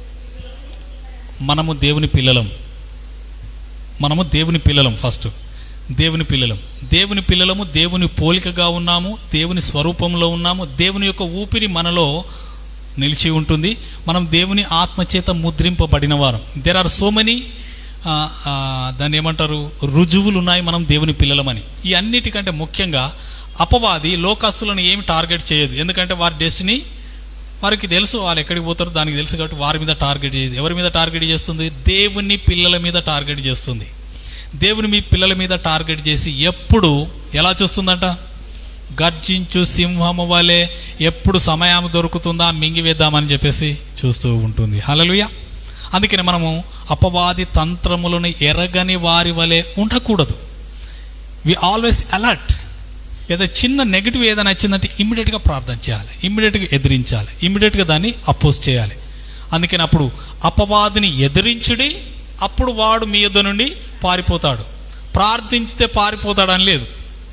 మనము దేవుని పిల్లలం మనము దేవుని పిల్లలం ఫస్ట్ దేవుని పిల్లలం దేవుని పిల్లలము దేవుని పోలికగా ఉన్నాము దేవుని స్వరూపంలో ఉన్నాము దేవుని యొక్క ఊపిరి మనలో నిలిచి ఉంటుంది మనం దేవుని ఆత్మచేత ముద్రింపబడిన వారం దెర్ ఆర్ సో మెనీ దాన్ని ఏమంటారు రుజువులు ఉన్నాయి మనం దేవుని పిల్లలమని ఈ అన్నిటికంటే ముఖ్యంగా అపవాది లోకస్తులను ఏమి టార్గెట్ చేయదు ఎందుకంటే వారి డెస్టినీ వారికి తెలుసు వాళ్ళు ఎక్కడికి పోతారో దానికి తెలుసు కాబట్టి వారి మీద టార్గెట్ చేయదు ఎవరి మీద టార్గెట్ చేస్తుంది దేవుని పిల్లల మీద టార్గెట్ చేస్తుంది దేవుని మీ పిల్లల మీద టార్గెట్ చేసి ఎప్పుడు ఎలా చూస్తుందంట గర్జించు సింహము వలె ఎప్పుడు సమయం దొరుకుతుందా మింగివేద్దామని చెప్పేసి చూస్తూ ఉంటుంది హలలుయ అందుకని మనము అపవాది తంత్రములను ఎరగని వారి వలె ఉండకూడదు వి ఆల్వేస్ అలర్ట్ ఏదో చిన్న నెగిటివ్ ఏదైనా వచ్చిందంటే ఇమ్మీడియట్గా ప్రార్థన చేయాలి ఇమ్మీడియట్గా ఎదిరించాలి ఇమ్మీడియట్గా దాన్ని అపోజ్ చేయాలి అందుకని అప్పుడు అపవాదిని ఎదిరించుడి అప్పుడు వాడు మీ యొద్ద నుండి పారిపోతాడు ప్రార్థించితే పారిపోతాడని లేదు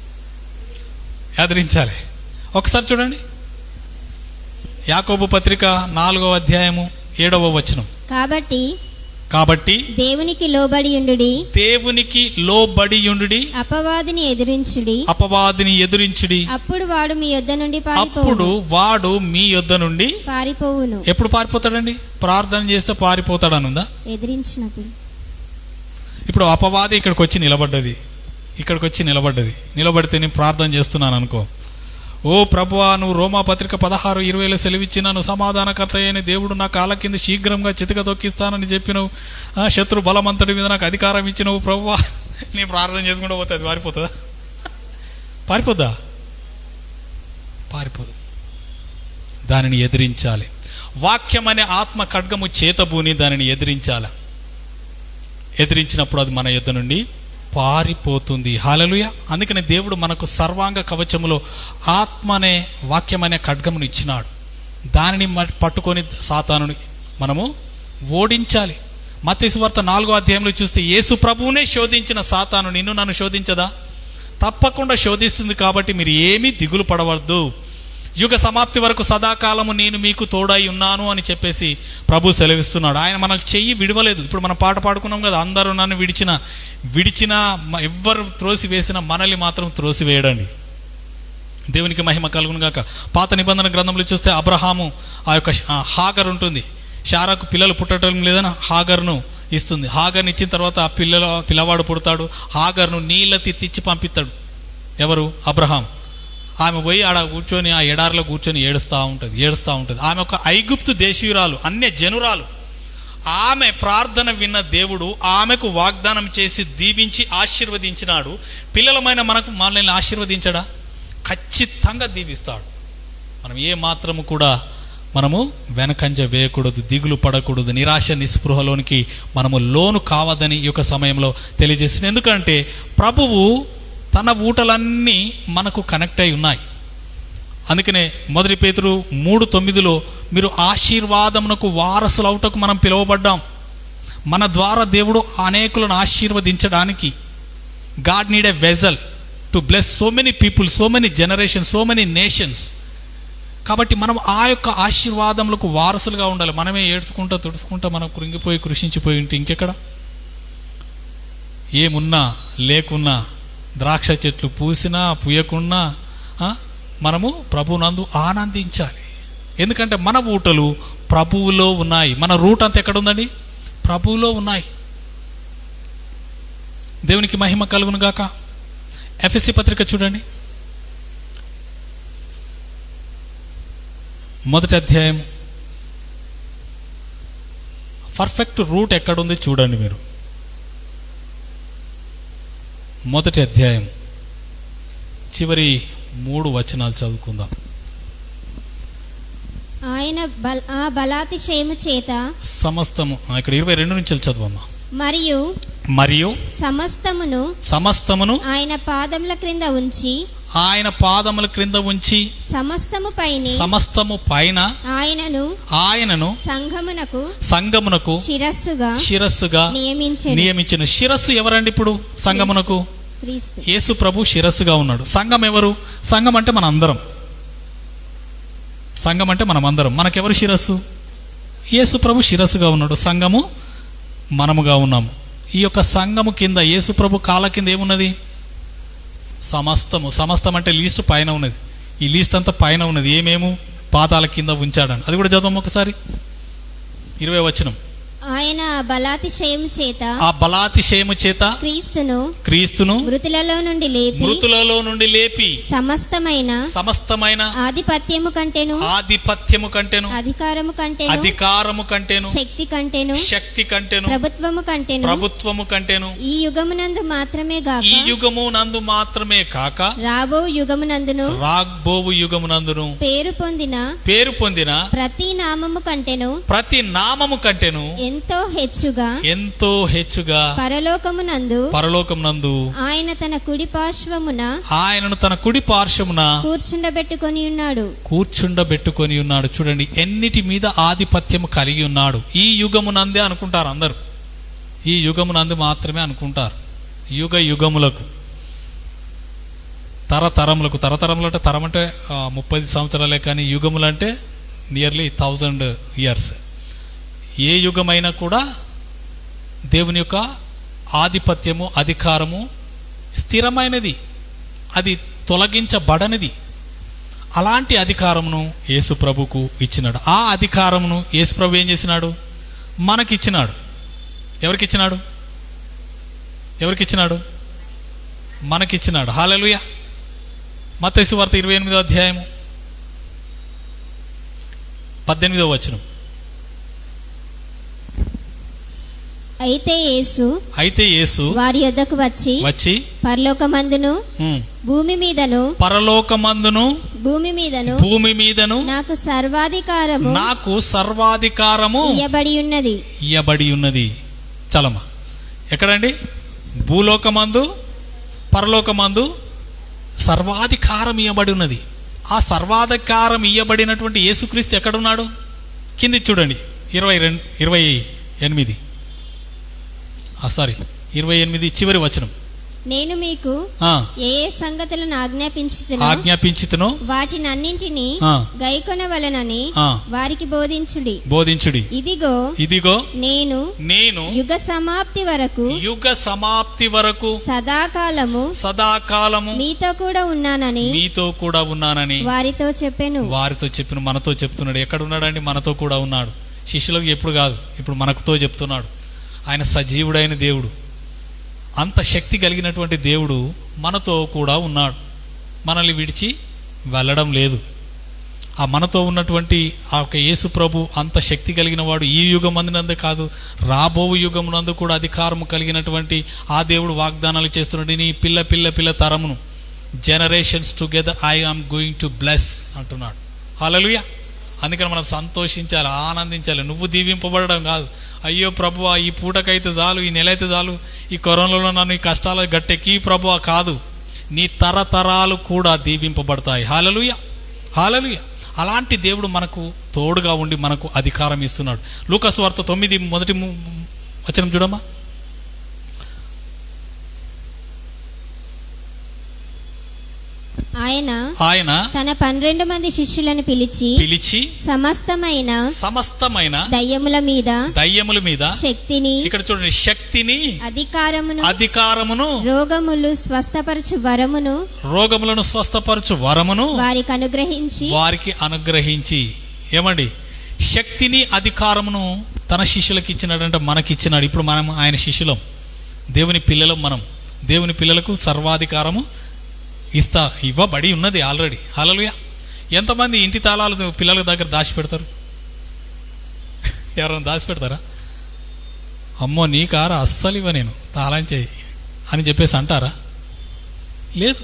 ఎదిరించాలి ఒకసారి చూడండి యాకోబు పత్రిక నాలుగవ అధ్యాయము ఏడవ వచనం కాబట్టి కాబట్టి దేవునికి లోబడి ఉండుడి దేవునికి లోబడియుండుడి అపవాదిని ఎదిరించుడి అపవాదిని ఎదురించుడి అప్పుడు వాడు మీ యొద్ద నుండి అప్పుడు పారిపోవును వాడు మీ యొద్ద నుండి పారిపోవును ఎప్పుడు పారిపోతాడండి ప్రార్థన చేస్తే పారిపోతాడని ఉందా ఎదిరించినప్పుడు ఇప్పుడు అపవాది ఇక్కడికి వచ్చి నిలబడ్డది ఇక్కడికి వచ్చి నిలబడ్డది నిలబడితే నేను ప్రార్థన చేస్తున్నాను అనుకో ఓ ప్రభువా నువ్వు రోమా పత్రిక పదహారు ఇరవైలో సెలవిచ్చిన నువ్వు సమాధానకర్త అయిన దేవుడు నా కాళ్ళ కింద శీఘ్రంగా చితక దొక్కిస్తానని చెప్పినవు ఆ, శత్రు బలమంతటి మీద నాకు అధికారం ఇచ్చినవు ప్రభువా నీ ప్రార్థన చేసుకుంటూ పోతే అది పారిపోతుందా పారిపోద్దా పారిపోదు దానిని ఎదిరించాలి వాక్యం అనే ఆత్మ ఖడ్గము చేతబూని దానిని ఎదిరించాలి ఎదిరించినప్పుడు అది మన యుద్ధ నుండి పారిపోతుంది హాలలుయ అందుకని దేవుడు మనకు సర్వాంగ కవచములో ఆత్మ అనే వాక్యం అనే ఖడ్గమును ఇచ్చినాడు దానిని మ- పట్టుకొని సాతానుని మనము ఓడించాలి మత్తయి వార్త నాలుగో అధ్యాయంలో చూస్తే యేసు ప్రభువునే శోధించిన సాతాను నిన్ను నన్ను శోధించదా తప్పకుండా శోధిస్తుంది కాబట్టి మీరు ఏమీ దిగులు పడవద్దు యుగ సమాప్తి వరకు సదాకాలము నేను మీకు తోడై ఉన్నాను అని చెప్పేసి ప్రభు సెలవిస్తున్నాడు ఆయన మనల్ని చెయ్యి విడవలేదు ఇప్పుడు మనం పాట పాడుకున్నాం కదా అందరూ నన్ను విడిచిన విడిచిన మ- ఎవ్వరు త్రోసి వేసిన మనల్ని మాత్రం త్రోసి వేయడండి దేవునికి మహిమ కలుగును గాక పాత నిబంధన గ్రంథంలో చూస్తే అబ్రహాము ఆ యొక్క ఆ హాగర్ ఉంటుంది షారాకు పిల్లలు పుట్టడం లేదని హాగర్ను ఇస్తుంది హాగర్ని ఇచ్చిన తర్వాత ఆ పిల్లల పిల్లవాడు పుడతాడు హాగర్ను నీళ్ళ తిత్తిచ్చి పంపిస్తాడు ఎవరు అబ్రహాం ఆమె పోయి ఆడ కూర్చొని ఆ ఎడారిలో కూర్చొని ఏడుస్తూ ఉంటుంది ఏడుస్తూ ఉంటుంది ఆమె ఒక ఐగుప్తు దేశీయురాలు అన్య జనురాలు ఆమె ప్రార్థన విన్న దేవుడు ఆమెకు వాగ్దానం చేసి దీవించి ఆశీర్వదించినాడు పిల్లలమైన మనకు మనల్ని ఆశీర్వదించడా ఖచ్చితంగా దీవిస్తాడు మనం ఏ మాత్రము కూడా మనము వెనకంజ వేయకూడదు దిగులు పడకూడదు నిరాశ నిస్పృహలోనికి మనము లోను కావద్దని ఈ యొక్క సమయంలో తెలియజేసింది ఎందుకంటే ప్రభువు తన ఊటలన్నీ మనకు కనెక్ట్ అయి ఉన్నాయి అందుకనే మొదటి పేతురు మూడు తొమ్మిదిలో మీరు ఆశీర్వాదమునకు వారసులవుటకు మనం పిలువబడ్డాం మన ద్వారా దేవుడు అనేకులను ఆశీర్వదించడానికి God need a vessel to bless so many people so many generation so many nations కాబట్టి మనం ఆ యొక్క ఆశీర్వాదములకు వారసులుగా ఉండాలి మనమే ఏడ్చుకుంటా తుడుచుకుంటా మనం కృంగిపోయి కృషించిపోయి ఉంటే ఇంకెక్కడ ఏమున్నా లేకున్నా ద్రాక్ష చెట్లు పూసినా పూయకున్నా ఆ, మనము ప్రభునందు ఆనందించాలి ఎందుకంటే మన ఊటలు ప్రభువులో ఉన్నాయి మన రూట్ అంతా ఎక్కడ ఉందండి ప్రభువులో ఉన్నాయి దేవునికి మహిమ కలుగును గాక ఎఫ్ఎస్సి పత్రిక చూడండి మొదటి అధ్యాయం పర్ఫెక్ట్ రూట్ ఎక్కడుంది చూడండి మీరు మొదటి అధ్యాయం చివరి మూడు వచనాలు చదువుకుందాం ఆయన బల ఆ బలాతిశయము చేత సమస్తము ఆ, ఇక్కడ ఇరవై రెండు నుంచి చదువమ్మా మరియు మరియు సమస్తమును సమస్తమును ఆయన పాదముల క్రింద ఉంచి ఆయన పాదముల క్రింద ఉంచి సమస్తము పైని సమస్తము పైన ఆయనను ఆయనను సంఘమునకు సంగమునకు శిరస్సుగా శిరస్సుగా నియమించెను నియమించిన శిరస్సు ఎవరండి ఇప్పుడు సంగమునకు క్రీస్తు యేసు ప్రభు శిరస్సుగా ఉన్నాడు సంఘం ఎవరు సంఘం అంటే మన అందరం సంఘం అంటే మనం అందరం మనకెవరు శిరస్సు యేసు ప్రభు శిరస్సుగా ఉన్నాడు సంఘము మనముగా ఉన్నాము ఈ యొక్క సంఘము కింద యేసు ప్రభు కాళ్ళ కింద ఏమున్నది సమస్తము సమస్తం అంటే లీస్ట్ పైన ఉన్నది ఈ లీస్ట్ అంతా పైన ఉన్నది ఏమేము పాదాల కింద ఉంచాడని అది కూడా చదవం ఒకసారి ఇరవై వచనం ఆయన ఆ బలాతిశయము చేత ఆ బలాతిశయము చేత క్రీస్తును క్రీస్తును మృతులలో నుండి లేపి మృతులలో నుండి లేపి సమస్తమైన సమస్తమైన ఆధిపత్యము కంటేను ఆధిపత్యము కంటేను అధికారము కంటేను అధికారము కంటేను శక్తి కంటేను శక్తి కంటేను ప్రభుత్వము కంటేను ప్రభుత్వము కంటేను ఈ యుగమునందు మాత్రమే గాక ఈ యుగము నందు మాత్రమే కాక రాబో యుగమునందును రాగ్బోవు యుగమునందును పేరు పొందిన పేరు పొందిన ప్రతి నామము కంటేను ప్రతి నామము కంటేను ఎంతో హెచ్చుగా ఎంతో హెచ్చుగా పరలోకమునందు పరలోకం నందు ఆయన తన కుడి పార్శ్వమున ఆయనను తన కుడి పార్శ్వమున కూర్చుండబెట్టుకొని ఉన్నాడు కూర్చుండబెట్టుకొని ఉన్నాడు చూడండి ఎన్నిటి మీద ఆధిపత్యము కలిగి ఉన్నాడు ఈ యుగమునందే అనుకుంటారు అందరు ఈ యుగమునందు మాత్రమే అనుకుంటారు యుగ యుగములకు తరతరములకు తరతరములు అంటే తరం అంటే ఆ, ముప్పై సంవత్సరాలే కానీ యుగములు అంటే నియర్లీ థౌజండ్ ఇయర్స్ ఏ యుగమైనా కూడా దేవుని యొక్క ఆధిపత్యము అధికారము స్థిరమైనది అది తొలగించబడనిది అలాంటి అధికారమును యేసు ప్రభుకు ఇచ్చినాడు ఆ అధికారమును యేసు ప్రభు ఏం చేసినాడు మనకిచ్చినాడు ఎవరికిచ్చినాడు ఎవరికిచ్చినాడు మనకిచ్చినాడు హాలెలుయ మత్తయి వార్త ఇరవై ఎనిమిదో అధ్యాయము పద్దెనిమిదో వచనం అయితే యేసు అయితే యేసు వారి యొద్దకు వచ్చి వచ్చి పరలోకమందును ఉమ్, భూమి మీదను పరలోకమందును భూమి మీదను భూమి మీదను నాకు సర్వాధికారము నాకు సర్వాధికారము ఇయ్యబడి ఉన్నది ఇయ్యబడి ఉన్నది చలమ ఎక్కడండి భూలోకమందు పరలోకమందు సర్వాధికారం ఇవ్వబడి ఉన్నది ఆ సర్వాధికారం ఇవ్వబడినటువంటి యేసుక్రీస్తు ఎక్కడున్నాడు కింది చూడండి ఇరవై రెండు ఇరవై ఎనిమిది సారీ ఇరవై ఎనిమిది చివరి వచనం నేను మీకు ఆ, ఏ ఏ సంగతులను ఆజ్ఞాపించుతున్నా ఆజ్ఞాపించితను వాటిని అన్నింటినీ ఆ, గైకొనవలనని ఆ, వారికి బోధించుడి బోధించుడి ఇదిగో ఇదిగో నేను నేను యుగ సమాప్తి వరకు యుగ సమాప్తి వరకు సదాకాలము సదాకాలము మీతో కూడా ఉన్నానని మీతో కూడా ఉన్నానని వారితో చెప్పాను వారితో చెప్పిన మనతో చెప్తున్నాడు ఎక్కడ ఉన్నాడండి మనతో కూడా ఉన్నాడు శిష్యులకు ఎప్పుడు కాదు ఇప్పుడు మనకుతో చెప్తున్నాడు ఆయన సజీవుడైన దేవుడు అంత శక్తి కలిగినటువంటి దేవుడు మనతో కూడా ఉన్నాడు మనల్ని విడిచి వెళ్ళడం లేదు ఆ మనతో ఉన్నటువంటి ఆ యొక్క యేసు ప్రభు అంత శక్తి కలిగిన వాడు ఈ యుగం అందినందే కాదు రాబో యుగమునందు కూడా అధికారము కలిగినటువంటి ఆ దేవుడు వాగ్దానాలు చేస్తున్నాడు నీ పిల్ల పిల్ల పిల్ల తరమును generations together I am going to bless అంటున్నాడు హల్లెలూయా అందుకని మనం సంతోషించాలి ఆనందించాలి నువ్వు దీవింపబడడం కాదు అయ్యో ప్రభువా ఈ పూటకైతే చాలు ఈ నెల అయితే చాలు ఈ కరోనాలో నన్ను ఈ కష్టాలు గట్టెక్కి ప్రభువా కాదు నీ తరతరాలు కూడా దీవింపబడతాయి హాలలుయ హాలలుయ అలాంటి దేవుడు మనకు తోడుగా ఉండి మనకు అధికారం ఇస్తున్నాడు లూకస్ వార్త తొమ్మిది మొదటి ము- వచనం చూడమ్మా ఆయన ఆయన తన పన్నెండు మంది శిష్యులను పిలిచి పిలిచి సమస్తమైన సమస్తమైన దయ్యముల మీద దయ్యముల మీద శక్తిని ఇక్కడ చూడండి శక్తిని అధికారమును అధికారమును రోగములు స్వస్థపరచు వరమును రోగములను స్వస్థపరచు వరమును వారికి అనుగ్రహించి వారికి అనుగ్రహించి ఏమండి శక్తిని అధికారమును తన శిష్యులకు ఇచ్చినాడంటే మనకి ఇచ్చినాడు ఇప్పుడు మనం ఆయన శిష్యులం దేవుని పిల్లలం మనం దేవుని పిల్లలకు సర్వాధికారము ఇస్తా ఇవ్వబడి ఉన్నది ఆల్రెడీ హలలుయ ఎంతమంది ఇంటి తాళాలు పిల్లల దగ్గర దాచి పెడతారు ఎవరైనా దాచి పెడతారా అమ్మో నీ కారు అస్సలు ఇవ్వ నేను తాళం చేయి అని చెప్పేసి అంటారా లేదు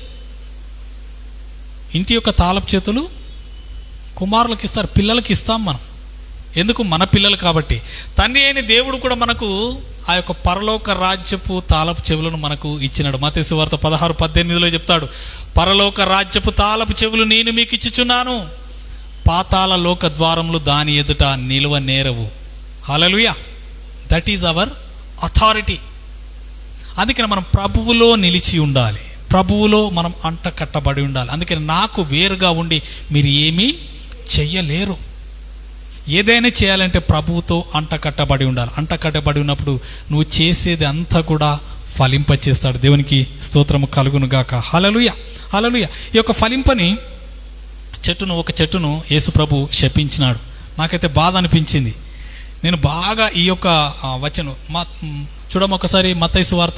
ఇంటి యొక్క తాళపు చేతులు కుమారులకు ఇస్తారు పిల్లలకి ఇస్తాం మనం ఎందుకు మన పిల్లలు కాబట్టి తండ్రి అయిన దేవుడు కూడా మనకు ఆ యొక్క పరలోక రాజ్యపు తాళపు చెవులను మనకు ఇచ్చినాడు మతేసు వార్త పదహారు పద్దెనిమిదిలో చెప్తాడు పరలోక రాజ్యపు తాళపు చెవులు నేను మీకు ఇచ్చుచున్నాను పాతాళ లోక ద్వారములు దాని ఎదుట నిలువ నేరవు hallelujah that is our authority అందుకని మనం ప్రభువులో నిలిచి ఉండాలి ప్రభువులో మనం అంట కట్టబడి ఉండాలి అందుకని నాకు వేరుగా ఉండి మీరు ఏమీ చెయ్యలేరు ఏదైనా చేయాలంటే ప్రభువుతో అంట కట్టబడి ఉండాలి అంట కట్టబడి ఉన్నప్పుడు నువ్వు చేసేది అంతా కూడా ఫలింపచేస్తాడు దేవునికి స్తోత్రము కలుగును గాక హలలుయ హలలుయ ఈ యొక్క ఫలింపని చెట్టును ఒక చెట్టును యేసు ప్రభు శపించినాడు నాకైతే బాధ అనిపించింది నేను బాగా ఈ యొక్క ఆ, వచనం మా చూడమ్మ ఒకసారి మత్తైసు వార్త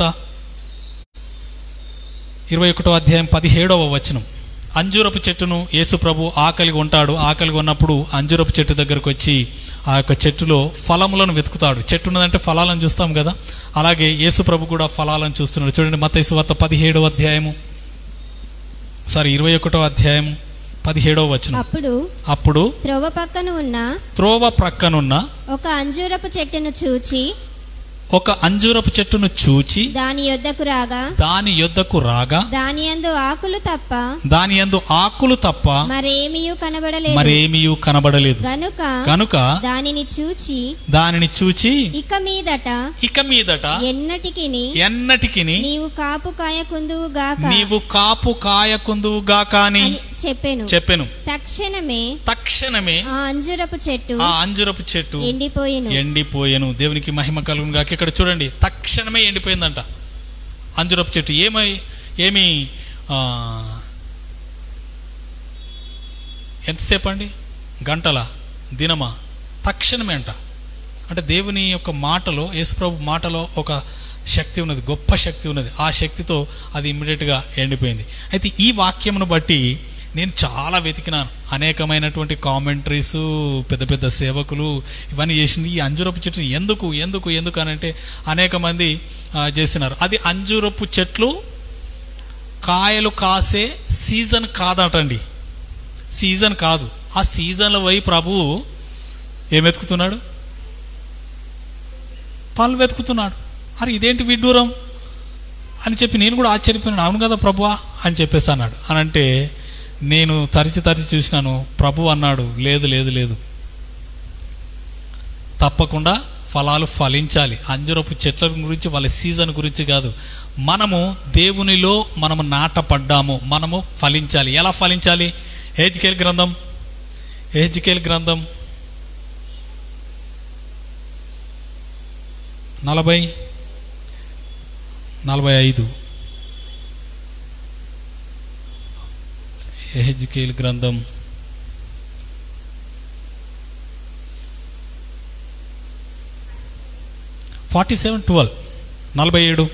ఇరవై ఒకటో అధ్యాయం పదిహేడవ వచనం అంజూరపు చెట్టును యేసు ప్రభు ఆకలిగా ఉంటాడు ఆకలిగా ఉన్నప్పుడు అంజూరపు చెట్టు దగ్గరకు వచ్చి ఆ యొక్క చెట్టులో ఫలములను వెతుకుతాడు చెట్టు ఉన్నదంటే ఫలాలను చూస్తాం కదా అలాగే యేసు ప్రభు కూడా ఫలాలను చూస్తున్నాడు చూడండి మత్తయి వార్త పదిహేడవ అధ్యాయము సారీ ఇరవై ఒకటో అధ్యాయం పదిహేడవ వచనం అప్పుడు అప్పుడు త్రోవ పక్కన ఉన్న త్రోవ ప్రక్కనున్న ఒక అంజూరపు చెట్టును చూచి ఒక అంజూరపు చెట్టును చూచి దాని యొద్దకు రాగా దాని యొద్దకు రాగా దాని యందు ఆకులు తప్ప దాని యందు ఆకులు తప్ప మరేమియూ కనబడలేదు మరేమీయూ కనబడలేదు గనుక కనుక దానిని చూచి దానిని చూచి ఇక మీదట ఇక మీదట ఎన్నటికిని ఎన్నటికిని నీవు కాపు కాయ కుందువు గాక నీవు కాపు కాయకుందువు గాక అని అని చెప్పెను చెప్పెను తక్షణమే తక్షణమే ఆ అంజురపు చెట్టు ఆ అంజురపు చెట్టు ఎండిపోయిను ఎండిపోయెను దేవునికి మహిమ కలుగును గాక ఇక్కడ చూడండి తక్షణమే ఎండిపోయిందంట అంజురపు చెట్టు ఏమై ఏమి ఆ, ఎంతసేపు అండి గంటల దినమా తక్షణమే అంట అంటే దేవుని యొక్క మాటలో యేసుప్రభు మాటలో ఒక శక్తి ఉన్నది గొప్ప శక్తి ఉన్నది ఆ శక్తితో అది ఇమ్మీడియట్గా ఎండిపోయింది అయితే ఈ వాక్యమును బట్టి నేను చాలా వెతికినాను అనేకమైనటువంటి కామెంటరీస్ పెద్ద పెద్ద సేవకులు ఇవన్నీ చేసింది ఈ అంజూరపు చెట్టుని ఎందుకు ఎందుకు ఎందుకు అని అంటే అనేక మంది ఆ, చేసినారు అది అంజూరపు చెట్లు కాయలు కాసే సీజన్ కాదటండి సీజన్ కాదు ఆ సీజన్లో పోయి ప్రభువు ఏం వెతుకుతున్నాడు పళ్ళు వెతుకుతున్నాడు అరే ఇదేంటి విడ్డూరం అని చెప్పి నేను కూడా ఆశ్చర్యపోయినాను అవును కదా ప్రభువా అని చెప్పేసి అన్నాడు అని అంటే నేను తరిచి తరిచి చూసినాను ప్రభు అన్నాడు లేదు లేదు లేదు తప్పకుండా ఫలాలు ఫలించాలి అంజురపు చెట్ల గురించి వాళ్ళ సీజన్ గురించి కాదు మనము దేవునిలో మనము నాటపడ్డాము మనము ఫలించాలి ఎలా ఫలించాలి హేజ్కేల్ గ్రంథం హేజ్కేల్ గ్రంథం నలభై నలభై ఐదు ఎహెజ్కేల్ గ్రంథం ఫార్టీ సెవెన్ ట్వెల్వ్ నలభై ఏడు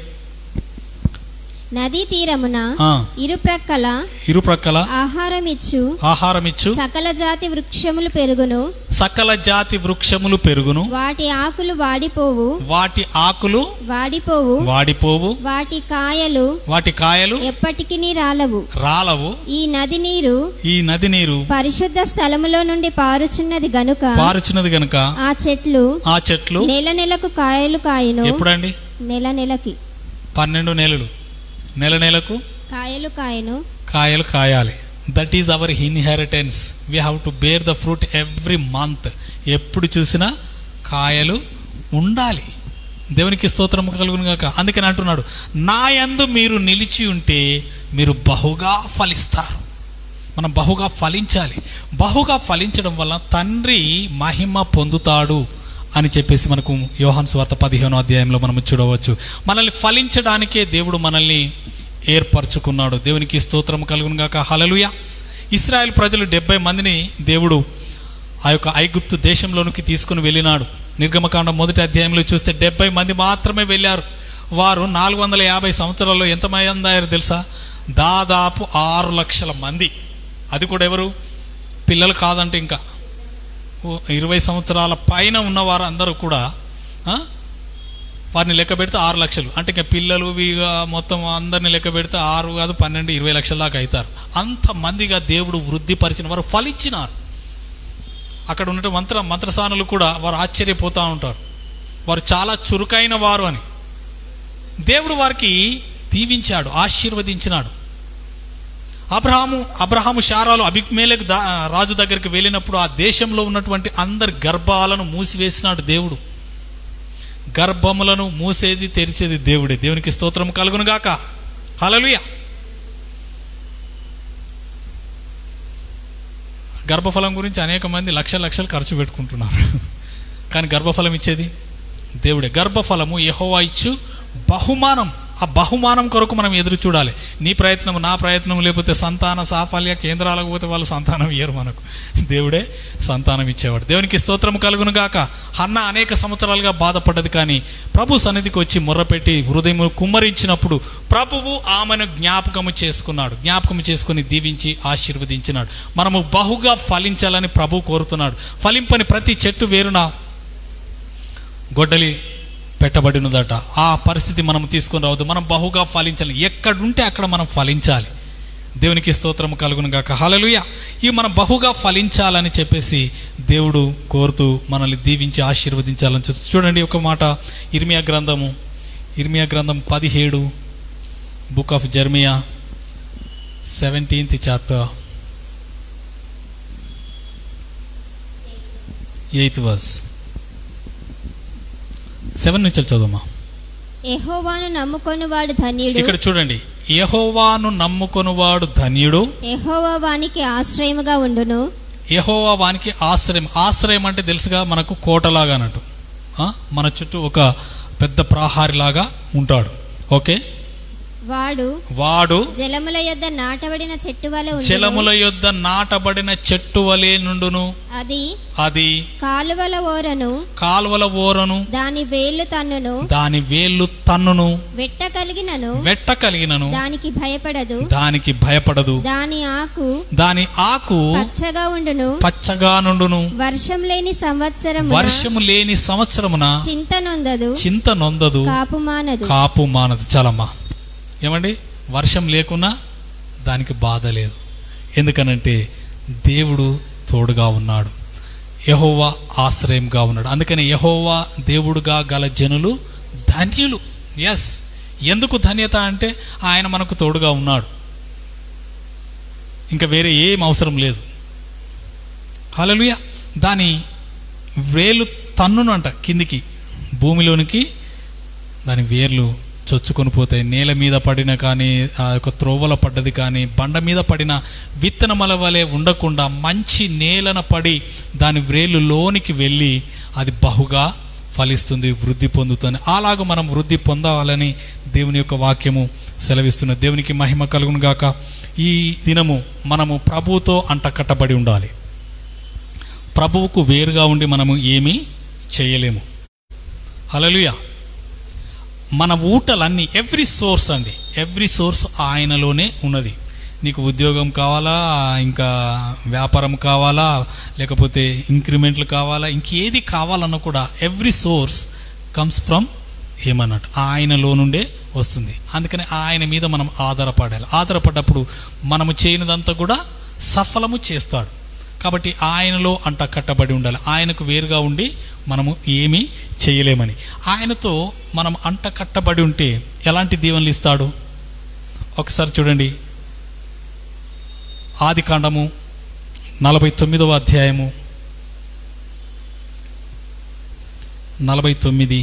నదీ తీరమున ఆ, ఇరుప్రక్కల ఇరుప్రక్కల ఆహారమిచ్చు ఆహారమిచ్చు సకల జాతి వృక్షములు పెరుగును సకల జాతి వృక్షములు పెరుగును వాటి ఆకులు వాడిపోవు వాటి ఆకులు వాడిపోవు వాడిపోవు వాటి కాయలు వాటి కాయలు ఎప్పటికీ రాలవు రాలవు ఈ నది నీరు ఈ నది నీరు పరిశుద్ధ స్థలములో నుండి పారుచున్నది గనుక పారుచున్నది గనుక ఆ చెట్లు ఆ చెట్లు నెల నెలకు కాయలు కాయును ఎప్పుడండి నెల నెలకి పన్నెండు నెలలు నెల నెలకు కాయలు కాయను కాయలు కాయాలి that is our inheritance we have to bear the fruit every month ఎప్పుడు చూసినా కాయలు ఉండాలి దేవునికి స్తోత్రం కలుగును గాక అందుకని అంటున్నాడు నా యందు మీరు నిలిచి ఉంటే మీరు బహుగా ఫలిస్తారు మనం బహుగా ఫలించాలి బహుగా ఫలించడం వల్ల తండ్రి మహిమ పొందుతాడు అని చెప్పేసి మనకు యోహాన్ స్వార్త పదిహేనో అధ్యాయంలో మనం చూడవచ్చు మనల్ని ఫలించడానికే దేవుడు మనల్ని ఏర్పరచుకున్నాడు దేవునికి స్తోత్రం కలుగును గాక హలలుయ ఇస్రాయల్ ప్రజలు డెబ్బై మందిని దేవుడు ఆ యొక్క ఐగుప్తు దేశంలోనికి తీసుకుని వెళ్ళినాడు నిర్గమకాండం మొదటి అధ్యాయంలో చూస్తే డెబ్బై మంది మాత్రమే వెళ్ళారు వారు నాలుగు వందల యాభై సంవత్సరాల్లో ఎంతమంది అయ్యారు తెలుసా దాదాపు ఆరు లక్షల మంది అది కూడా ఎవరు పిల్లలు కాదంటే ఇంకా ఓ ఇరవై సంవత్సరాల పైన ఉన్నవారు అందరూ కూడా ఆ, వారిని లెక్క పెడితే ఆరు లక్షలు అంటే ఇంకా పిల్లలు ఇక మొత్తం అందరిని లెక్క పెడితే ఆరు కాదు పన్నెండు ఇరవై లక్షల దాకా అవుతారు అంతమందిగా దేవుడు వృద్ధిపరిచిన వారు ఫలించినారు అక్కడ ఉన్నట్టు మంత్ర మంత్రసానులు కూడా వారు ఆశ్చర్యపోతూ ఉంటారు వారు చాలా చురుకైన వారు అని దేవుడు వారికి దీవించాడు ఆశీర్వదించినాడు అబ్రహాము అబ్రహాము శారాలు అభిమేలకు దా రాజు దగ్గరికి వెళ్ళినప్పుడు ఆ దేశంలో ఉన్నటువంటి అందరి గర్భాలను మూసివేసినాడు దేవుడు గర్భములను మూసేది తెరిచేది దేవుడే దేవునికి స్తోత్రం కలుగును గాక హలలుయ గర్భఫలం గురించి అనేక మంది లక్షల లక్షలు ఖర్చు పెట్టుకుంటున్నారు కానీ గర్భఫలం ఇచ్చేది దేవుడే గర్భఫలము యెహోవా ఇచ్చు బహుమానం ఆ బహుమానం కొరకు మనం ఎదురు చూడాలి నీ ప్రయత్నం నా ప్రయత్నం లేకపోతే సంతాన సాఫల్య కేంద్రాలకు పోతే వాళ్ళు సంతానం ఇయ్యరు మనకు దేవుడే సంతానం ఇచ్చేవాడు దేవునికి స్తోత్రం కలుగును గాక హన్న అనేక సంవత్సరాలుగా బాధపడ్డది కానీ ప్రభు సన్నిధికి వచ్చి మొర్రపెట్టి హృదయం కుమ్మరించినప్పుడు ప్రభువు ఆమెను జ్ఞాపకము చేసుకున్నాడు జ్ఞాపకము చేసుకుని దీవించి ఆశీర్వదించినాడు మనము బహుగా ఫలించాలని ప్రభు కోరుతున్నాడు ఫలింపని ప్రతి చెట్టు వేరున గొడ్డలి పెట్టబడినదట ఆ పరిస్థితి మనం తీసుకొని రావద్దు మనం బహుగా ఫలించాలి ఎక్కడుంటే అక్కడ మనం ఫలించాలి దేవునికి స్తోత్రం కలుగును గాక హల్లెలూయ ఇవి మనం బహుగా ఫలించాలని చెప్పేసి దేవుడు కోరుతూ మనల్ని దీవించి ఆశీర్వదించాలని చూ- చూడండి ఒక మాట ఇర్మియా గ్రంథము ఇర్మియా గ్రంథం పదిహేడు book of Jeremiah seventeenth chapter eighth verse seven నుంచి చదువుమా యెహోవాను నమ్ముకొనువాడు ధన్యుడు ఇక్కడ చూడండి యెహోవాను నమ్ముకొనువాడు ధన్యుడు యెహోవా వానికి ఆశ్రయముగా ఉండును యెహోవా వానికి ఆశ్రయం ఆశ్రయం అంటే తెలుసుగా మనకు కోటలాగా అన్నట్టు ఆ? మన చుట్టూ ఒక పెద్ద ప్రహారిలాగా ఉంటాడు ఓకే వాడు వాడు జలముల యొద్ద నాటబడిన చెట్టు వలె జలముల ఉండును యొద్ద నాటబడిన చెట్టు వలె నుండును అది అది కాలువల ఓరను కాల్వల ఓరను దాని వేళ్ళు తన్నును దాని వేళ్ళు తన్నును వెట్ట కలిగినను వెట్ట కలిగినను దానికి భయపడదు దానికి భయపడదు దాని ఆకు దాని ఆకు పచ్చగా ఉండును పచ్చగా నుండును వర్షం లేని సంవత్సరము వర్షము లేని సంవత్సరమున చింత నొందదు చింత నొందదు కాపు మానదు కాపు మానదు చాలమ్మా ఏమండి వర్షం లేకున్నా దానికి బాధ లేదు ఎందుకనంటే దేవుడు తోడుగా ఉన్నాడు యహోవా ఆశ్రయంగా ఉన్నాడు అందుకని యహోవా దేవుడుగా గల జనులు ధన్యులు ఎస్ ఎందుకు ధన్యత అంటే ఆయన మనకు తోడుగా ఉన్నాడు ఇంకా వేరే ఏం అవసరం లేదు హల్లెలూయా దాని వేలు తన్నును అంట కిందికి భూమిలోనికి దాని వేర్లు చొచ్చుకొని పోతాయి నేల మీద పడిన కానీ ఆ యొక్క త్రోవల పడ్డది కానీ బండ మీద పడిన విత్తనమల వలె ఉండకుండా మంచి నేలన పడి దాని వ్రేలు లోనికి వెళ్ళి అది బహుగా ఫలిస్తుంది వృద్ధి పొందుతుంది అలాగ మనం వృద్ధి పొందాలని దేవుని యొక్క వాక్యము సెలవిస్తున్న దేవునికి మహిమ కలుగును గాక ఈ దినము మనము ప్రభువుతో అంటకట్టబడి ఉండాలి ప్రభువుకు వేరుగా ఉండి మనము ఏమీ చేయలేము హల్లెలూయా మన ఊటలన్నీ ఎవ్రీ సోర్స్ అండి ఎవ్రీ సోర్స్ ఆయనలోనే ఉన్నది నీకు ఉద్యోగం కావాలా ఇంకా వ్యాపారం కావాలా లేకపోతే ఇంక్రిమెంట్లు కావాలా ఇంకేది కావాలన్నా కూడా ఎవ్రీ సోర్స్ కమ్స్ ఫ్రమ్ ఏమన్నట్టు ఆయనలో నుండే వస్తుంది అందుకని ఆయన మీద మనం ఆధారపడాలి ఆధారపడ్డప్పుడు మనము చేయనిదంతా కూడా సఫలము చేస్తాడు కాబట్టి ఆయనలో అంట కట్టబడి ఉండాలి ఆయనకు వేరుగా ఉండి మనము ఏమీ చేయలేమని ఆయనతో మనం అంట కట్టబడి ఉంటే ఎలాంటి దీవెనలు ఇస్తాడు ఒకసారి చూడండి ఆది కాండము నలభై తొమ్మిదవ అధ్యాయము నలభై తొమ్మిది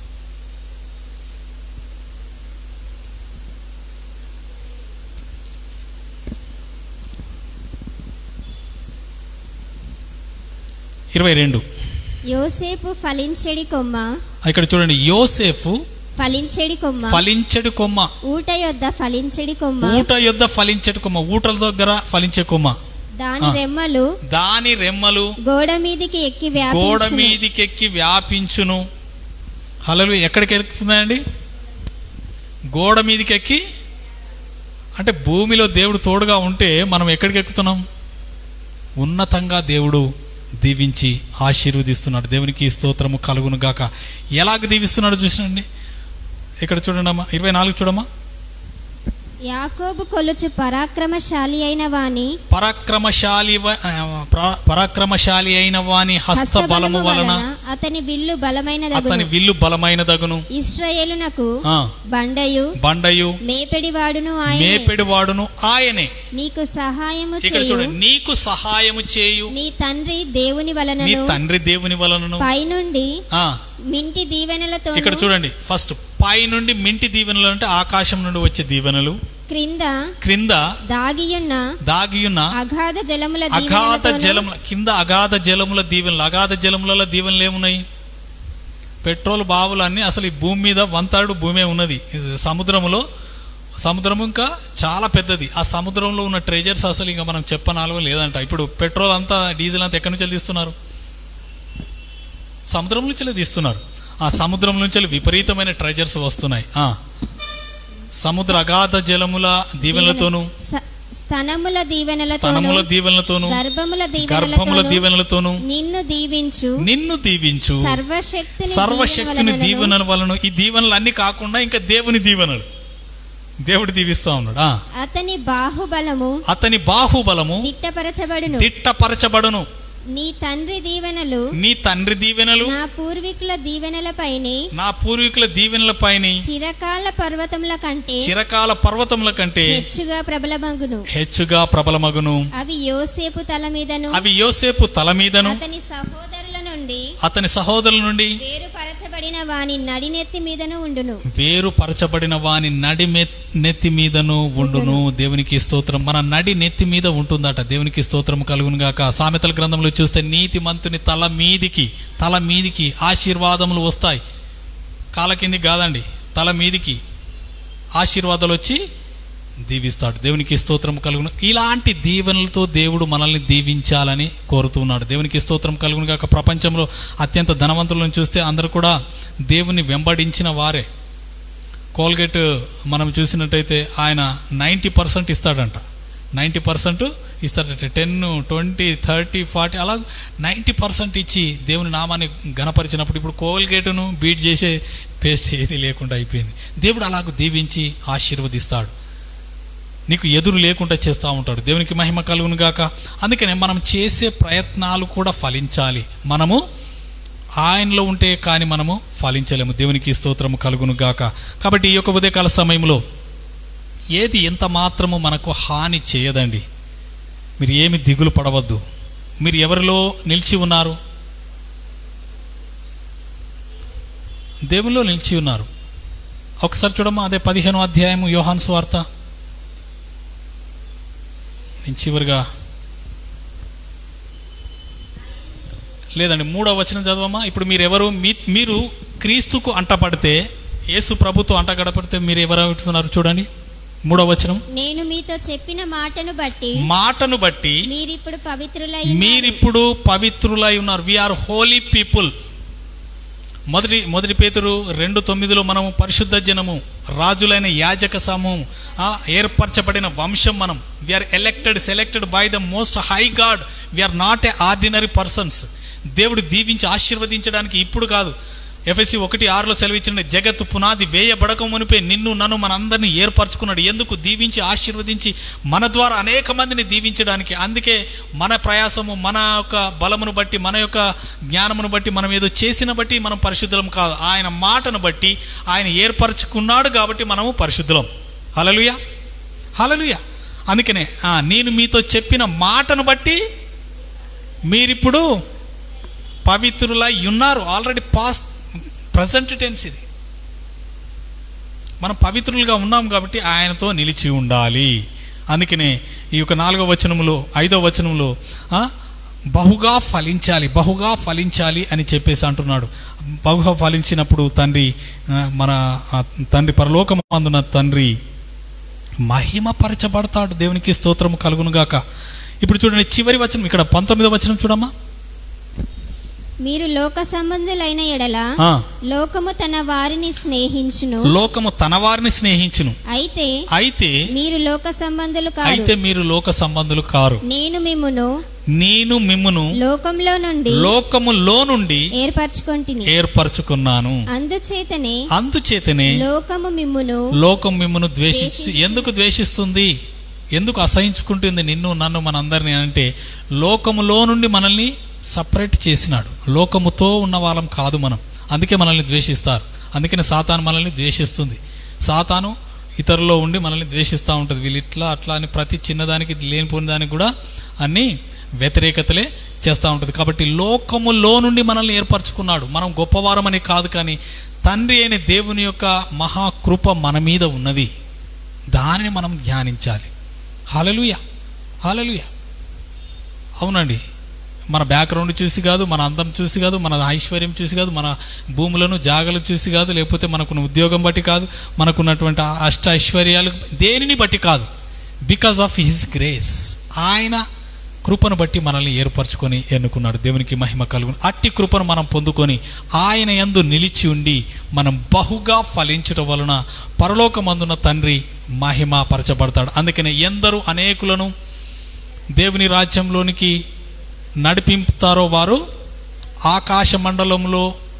ఇరవై రెండు యోసేపు ఫలించెడి కొమ్మ ఇక్కడ చూడండి యోసేఫు ఫలించెడి కొమ్మ ఫలించడు కొమ్మ ఊట యొద్ద ఫలించెడి కొమ్మ ఊట యొద్ద ఫలించడు కొమ్మ ఊటల దగ్గర ఫలించే కొమ్మ దాని ఆ. రెమ్మలు దాని రెమ్మలు గోడ మీదికి ఎక్కి గోడ వ్యాపించును మీదికెక్కి వ్యాపించును హలలు ఎక్కడికి ఎక్కుతున్నాయండి గోడ మీదికి ఎక్కి అంటే భూమిలో దేవుడు తోడుగా ఉంటే మనం ఎక్కడికి ఎక్కుతున్నాం ఉన్నతంగా దేవుడు దీవించి ఆశీర్వదిస్తున్నాడు దేవునికి ఈ స్తోత్రము కలుగును గాక ఎలాగ దీవిస్తున్నాడు చూసినండి ఇక్కడ చూడండి అమ్మా ఇరవై నాలుగు చూడమ్మా యాకోబు కొలుచు పరాక్రమశాలి అయిన వాని పరాక్రమశాలి వ- ఆ, ప్ర- పరాక్రమశాలి అయిన వాని హస్త బలము వలన అతని విల్లు అతని బలమైనదగును విల్లు బలమైనదగును ఇస్రాయేలునకు ఆ, బండయు బండయు మేపెడివాడును ఆయన మేపెడివాడును ఆయనే నీకు సహాయము ఇక్కడ చేయు చూడండి నీకు సహాయము చేయు నీ తండ్రి దేవుని నీ వలనను తండ్రి దేవుని వలనను పైనుండి ఆ, మింటి దీవెనలతో ఇక్కడ చూడండి ఫస్ట్ పై నుండి మింటి దీవెనలు అంటే ఆకాశం నుండి వచ్చే దీవెనలు క్రింద క్రింద దాగియున్న దాగియున్న అగాధ జలముల అగాధ దీవెనలతోను జలముల కింద అగాధ జలముల దీవెనలు అగాధ జలములలో దీవెనలు ఏమున్నాయి పెట్రోల్ బావులు అన్ని అసలు ఈ భూమి మీద వంతాడు భూమే ఉన్నది ఇది సముద్రములో సముద్రం ఇంకా చాలా పెద్దది ఆ సముద్రంలో ఉన్న ట్రెజర్స్ అసలు ఇంకా మనం చెప్పనాలుగా లేదంట ఇప్పుడు పెట్రోల్ అంతా డీజిల్ అంతా ఎక్కడి నుంచి తీస్తున్నారు సముద్రం నుంచి తీస్తున్నారు ఆ సముద్రం నుంచి విపరీతమైన ట్రెజర్స్ వస్తున్నాయి ఆ సముద్ర అగాధ జలముల దీవెనలతోను స- స్తనముల దీవెనలతోను స్తనముల దీవెనలతోను గర్భముల గర్భముల దీవెనలతోను దీవెనలతోను నిన్ను దీవించు నిన్ను దీవించు సర్వశక్తిని సర్వశక్తిని దీవెన వలనను దీవెనల వలన ఈ దీవెనలు అన్ని కాకుండా ఇంకా దేవుని దీవెనలు దేవుడు దీవిస్తా ఉన్నాడు ఆ, అతని బాహుబలము అతని బాహుబలము దిట్టపరచబడును తిట్టపరచబడును నీ తండ్రి దీవెనలు నీ తండ్రి దీవెనలు నా పూర్వీకుల దీవెనలపైనే నా పూర్వీకుల దీవెనలపైన చిరకాల పర్వతముల కంటే చిరకాల పర్వతముల కంటే హెచ్చుగా ప్రబలమగును హెచ్చుగా ప్రబలమగును అవి యోసేపు తల మీదను అవి యోసేపు తల మీదను అతని సహోదరుల నుండి అతని సహోదరుల నుండి వేరుపరచబడిన వాని నడినెత్తి మీదను ఉండును వేరుపరచబడిన వాని నడి మె- నెత్తి మీదను ఉండును దేవునికి స్తోత్రం మన నడి నెత్తి మీద ఉంటుందట దేవునికి స్తోత్రం కలుగును గాక సామెతల గ్రంథంలో చూస్తే నీతి మంతుని తల మీదికి తల మీదికి ఆశీర్వాదములు వస్తాయి కాల కిందికి కాదండి తల మీదికి ఆశీర్వాదాలు వచ్చి దీవిస్తాడు దేవునికి స్తోత్రం కలుగును ఇలాంటి దీవెనలతో దేవుడు మనల్ని దీవించాలని కోరుతున్నాడు దేవునికి స్తోత్రం కలుగును కాక ప్రపంచంలో అత్యంత ధనవంతులను చూస్తే అందరూ కూడా దేవుని వెంబడించిన వారే కోల్గేట్ మనం చూసినట్టయితే ఆయన నైంటీ పర్సెంట్ ఇస్తాడంట నైంటీ పర్సెంట్ ఇస్తాడట టెన్ ట్వంటీ థర్టీ ఫార్టీ అలా నైంటీ పర్సెంట్ ఇచ్చి దేవుని నామాన్ని గణపరిచినప్పుడు ఇప్పుడు కోల్గేట్ను బీట్ చేసే పేస్ట్ ఏది లేకుండా అయిపోయింది దేవుడు అలాగ దీవించి ఆశీర్వదిస్తాడు నీకు ఎదురు లేకుండా చేస్తూ ఉంటాడు దేవునికి మహిమ కలుగును గాక అందుకనే మనం చేసే ప్రయత్నాలు కూడా ఫలించాలి మనము ఆయనలో ఉంటే కానీ మనము ఫలించలేము దేవునికి స్తోత్రము కలుగును గాక కాబట్టి ఈ యొక్క ఉదయకాల సమయంలో ఏది ఎంత మాత్రము మనకు హాని చేయదండి మీరు ఏమి దిగులు పడవద్దు మీరు ఎవరిలో నిలిచి ఉన్నారు దేవుల్లో నిలిచి ఉన్నారు ఒకసారి చూడమ్మా అదే పదిహేను అధ్యాయము యోహాన్ స్వార్త నేను చివరిగా లేదండి మూడవ వచనం చదవమ్మా ఇప్పుడు మీరు ఎవరు మీ మీరు క్రీస్తుకు అంటపడితే యేసు ప్రభుతో అంటగడపడితే మీరు ఎవరు అవుతున్నారు చూడండి మూడవ వచనం నేను మీతో చెప్పిన మాటను బట్టి మాటను బట్టి మీరిప్పుడు పవిత్రులై ఉన్నారు. మీరిప్పుడు పవిత్రులై ఉన్నారు వీఆర్ హోలీ పీపుల్ మొదటి మొదటి పేతురు రెండు తొమ్మిదిలో మనము పరిశుద్ధ జనము రాజులైన యాజక సమూహం ఆ, ఏర్పరచబడిన వంశం మనం we are elected selected by the most high God we are not a ordinary persons దేవుడు దీవించి ఆశీర్వదించడానికి ఇప్పుడు కాదు ఎఫ్ఎస్సి ఒకటి ఆరులో సెలవిచ్చిన జగత్తు పునాది వేయబడక మునిపే నిన్ను నన్ను మనందరినీ ఏర్పరచుకున్నాడు ఎందుకు దీవించి ఆశీర్వదించి మన ద్వారా అనేక మందిని దీవించడానికి అందుకే మన ప్రయాసము మన యొక్క బలమును బట్టి మన యొక్క జ్ఞానమును బట్టి మనం ఏదో చేసిన బట్టి మనం పరిశుద్ధులం కాదు ఆయన మాటను బట్టి ఆయన ఏర్పరచుకున్నాడు కాబట్టి మనము పరిశుద్ధులం హలలుయ హలలుయ అందుకనే ఆ, నేను మీతో చెప్పిన మాటను బట్టి మీరిప్పుడు పవిత్రులై ఉన్నారు ఆల్రెడీ పాస్ట్ ప్రజెంట్ టెన్స్ ఇది మనం పవిత్రులుగా ఉన్నాం కాబట్టి ఆయనతో నిలిచి ఉండాలి అందుకనే ఈ యొక్క నాలుగో వచనములో ఐదో వచనములో ఆ, బహుగా ఫలించాలి బహుగా ఫలించాలి అని చెప్పేసి అంటున్నాడు బహుగా ఫలించినప్పుడు తండ్రి ఆ, మన ఆ, తండ్రి పరలోకమందున తండ్రి మహిమపరచబడతాడు దేవునికి స్తోత్రము కలుగునుగాక ఇప్పుడు చూడండి చివరి వచనం ఇక్కడ పంతొమ్మిదో వచనం చూడమ్మా మీరు లోక సంబంధులైన ఎడల ఆ, లోకము తన వారిని స్నేహించును లోకము తన వారిని స్నేహించును అయితే అయితే మీరు లోక సంబంధులు కాదు అయితే మీరు లోక సంబంధులు కారు నేను మిమ్మును నేను మిమ్మును లోకంలో నుండి లోకములో నుండి ఏర్పరచుకొంటిని ఏర్పరచుకున్నాను అందుచేతనే అందుచేతనే లోకము మిమ్మును లోకం మిమ్మను ద్వేషిస్తు ద్వేషించు. ఎందుకు ద్వేషిస్తుంది ఎందుకు అసహించుకుంటుంది నిన్ను నన్ను మనందరినీ అంటే లోకములో నుండి మనల్ని సపరేట్ చేసినాడు లోకముతో ఉన్న వాళ్ళం కాదు మనం అందుకే మనల్ని ద్వేషిస్తారు అందుకనే సాతాను మనల్ని ద్వేషిస్తుంది సాతాను ఇతరులో ఉండి మనల్ని ద్వేషిస్తూ ఉంటుంది వీళ్ళు ఇట్లా అట్లా అని ప్రతి చిన్నదానికి లేనిపోయిన దానికి కూడా అన్ని వ్యతిరేకతలే చేస్తూ ఉంటుంది కాబట్టి లోకములో నుండి మనల్ని ఏర్పరచుకున్నాడు మనం గొప్పవారమని కాదు కానీ తండ్రి అయిన దేవుని యొక్క మహాకృప మన మీద ఉన్నది దానిని మనం ధ్యానించాలి హలలుయ హలలుయ అవునండి మన బ్యాక్గ్రౌండ్ చూసి కాదు మన అందం చూసి కాదు మన ఐశ్వర్యం చూసి కాదు మన భూములను జాగలు చూసి కాదు లేకపోతే మనకున్న ఉద్యోగం బట్టి కాదు మనకున్నటువంటి ఆ అష్ట ఐశ్వర్యాలు దేనిని బట్టి కాదు బికాస్ ఆఫ్ హిస్ గ్రేస్ ఆయన కృపను బట్టి మనల్ని ఏర్పరచుకొని ఎన్నుకున్నాడు దేవునికి మహిమ కలుగు అట్టి కృపను మనం పొందుకొని ఆయన యందు నిలిచి ఉండి మనం బహుగా ఫలించటం వలన పరలోకమందున తండ్రి మహిమ పరచబడతాడు అందుకనే ఎందరూ అనేకులను దేవుని రాజ్యంలోనికి నడిపింపుతారో వారు ఆకాశ మండలంలో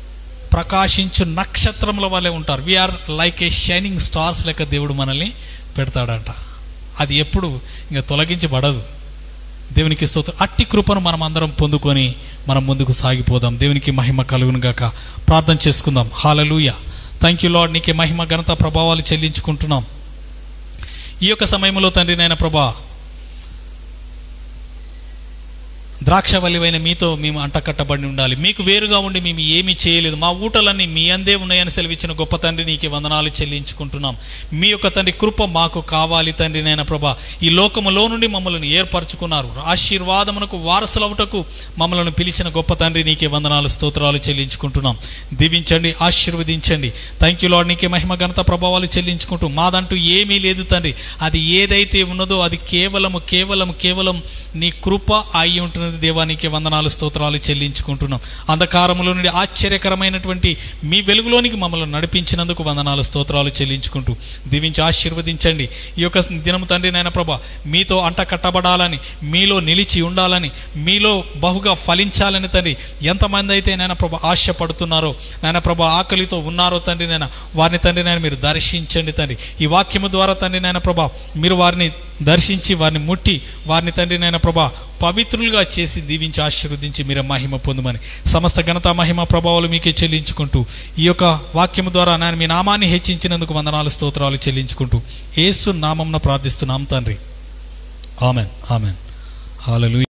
ప్రకాశించు నక్షత్రముల వల్లే ఉంటారు we are like a shining stars లెక్క దేవుడు మనల్ని పెడతాడంట అది ఎప్పుడు ఇంకా తొలగించబడదు దేవునికి స్తోత్రం అట్టి కృపను మనం అందరం పొందుకొని మనం ముందుకు సాగిపోదాం దేవునికి మహిమ కలుగును గాక ప్రార్థన చేసుకుందాం హాలలుయ థ్యాంక్ యూ లార్డ్ నీకే మహిమ ఘనత ప్రభావాలు చెల్లించుకుంటున్నాం ఈ యొక్క సమయంలో తండ్రి నాయన ప్రభా ద్రాక్షవల్లివైన మీతో మేము అంటకట్టబడి ఉండాలి మీకు వేరుగా ఉండి మేము ఏమీ చేయలేదు మా ఊటలన్నీ మీ అందే ఉన్నాయని సెలవిచ్చిన గొప్ప తండ్రి నీకు వందనాలు చెల్లించుకుంటున్నాం మీ యొక్క తండ్రి కృప మాకు కావాలి తండ్రి నైనా ప్రభా ఈ లోకములో నుండి మమ్మల్ని ఏర్పరచుకున్నారు ఆశీర్వాదమునకు వారసులవుటకు మమ్మల్ని పిలిచిన గొప్ప తండ్రి నీకే వందనాలు స్తోత్రాలు చెల్లించుకుంటున్నాం దీవించండి ఆశీర్వదించండి థ్యాంక్ యూ లాడ్ నీకే మహిమ ఘనత ప్రభావాలు చెల్లించుకుంటూ మాదంటూ ఏమీ లేదు తండ్రి అది ఏదైతే ఉన్నదో అది కేవలము కేవలం కేవలం నీ కృప అయి ఉంటున్నది దేవానికి వందనాలు స్తోత్రాలు చెల్లించుకుంటున్నాం అంధకారములో నుండి ఆశ్చర్యకరమైనటువంటి మీ వెలుగులోనికి మమ్మల్ని నడిపించినందుకు వందనాలు స్తోత్రాలు చెల్లించుకుంటూ దీవించి ఆశీర్వదించండి ఈ యొక్క దినము తండ్రి నాయన ప్రభ మీతో అంట కట్టబడాలని మీలో నిలిచి ఉండాలని మీలో బహుగా ఫలించాలని తండ్రి ఎంతమంది అయితే నాయన ప్రభ ఆశపడుతున్నారో నాయన ప్రభ ఆకలితో ఉన్నారో తండ్రి నాయన వారిని తండ్రి నాయన మీరు దర్శించండి తండ్రి ఈ వాక్యము ద్వారా తండ్రి నాయన ప్రభ మీరు వారిని దర్శించి వారిని ముట్టి వారిని తండ్రి నాయన ప్రభ పవిత్రులుగా చేసి దీవించి ఆశీర్వదించి మీరు మహిమ పొందమని సమస్త ఘనత మహిమ ప్రభావాలు మీకే చెల్లించుకుంటూ ఈ యొక్క వాక్యము ద్వారా నేను మీ నామాన్ని హెచ్చించినందుకు వందనాలు స్తోత్రాలు చెల్లించుకుంటూ ఏసు నామంన ప్రార్థిస్తున్నాం తండ్రి ఆమెన్ ఆమెన్ హాలలు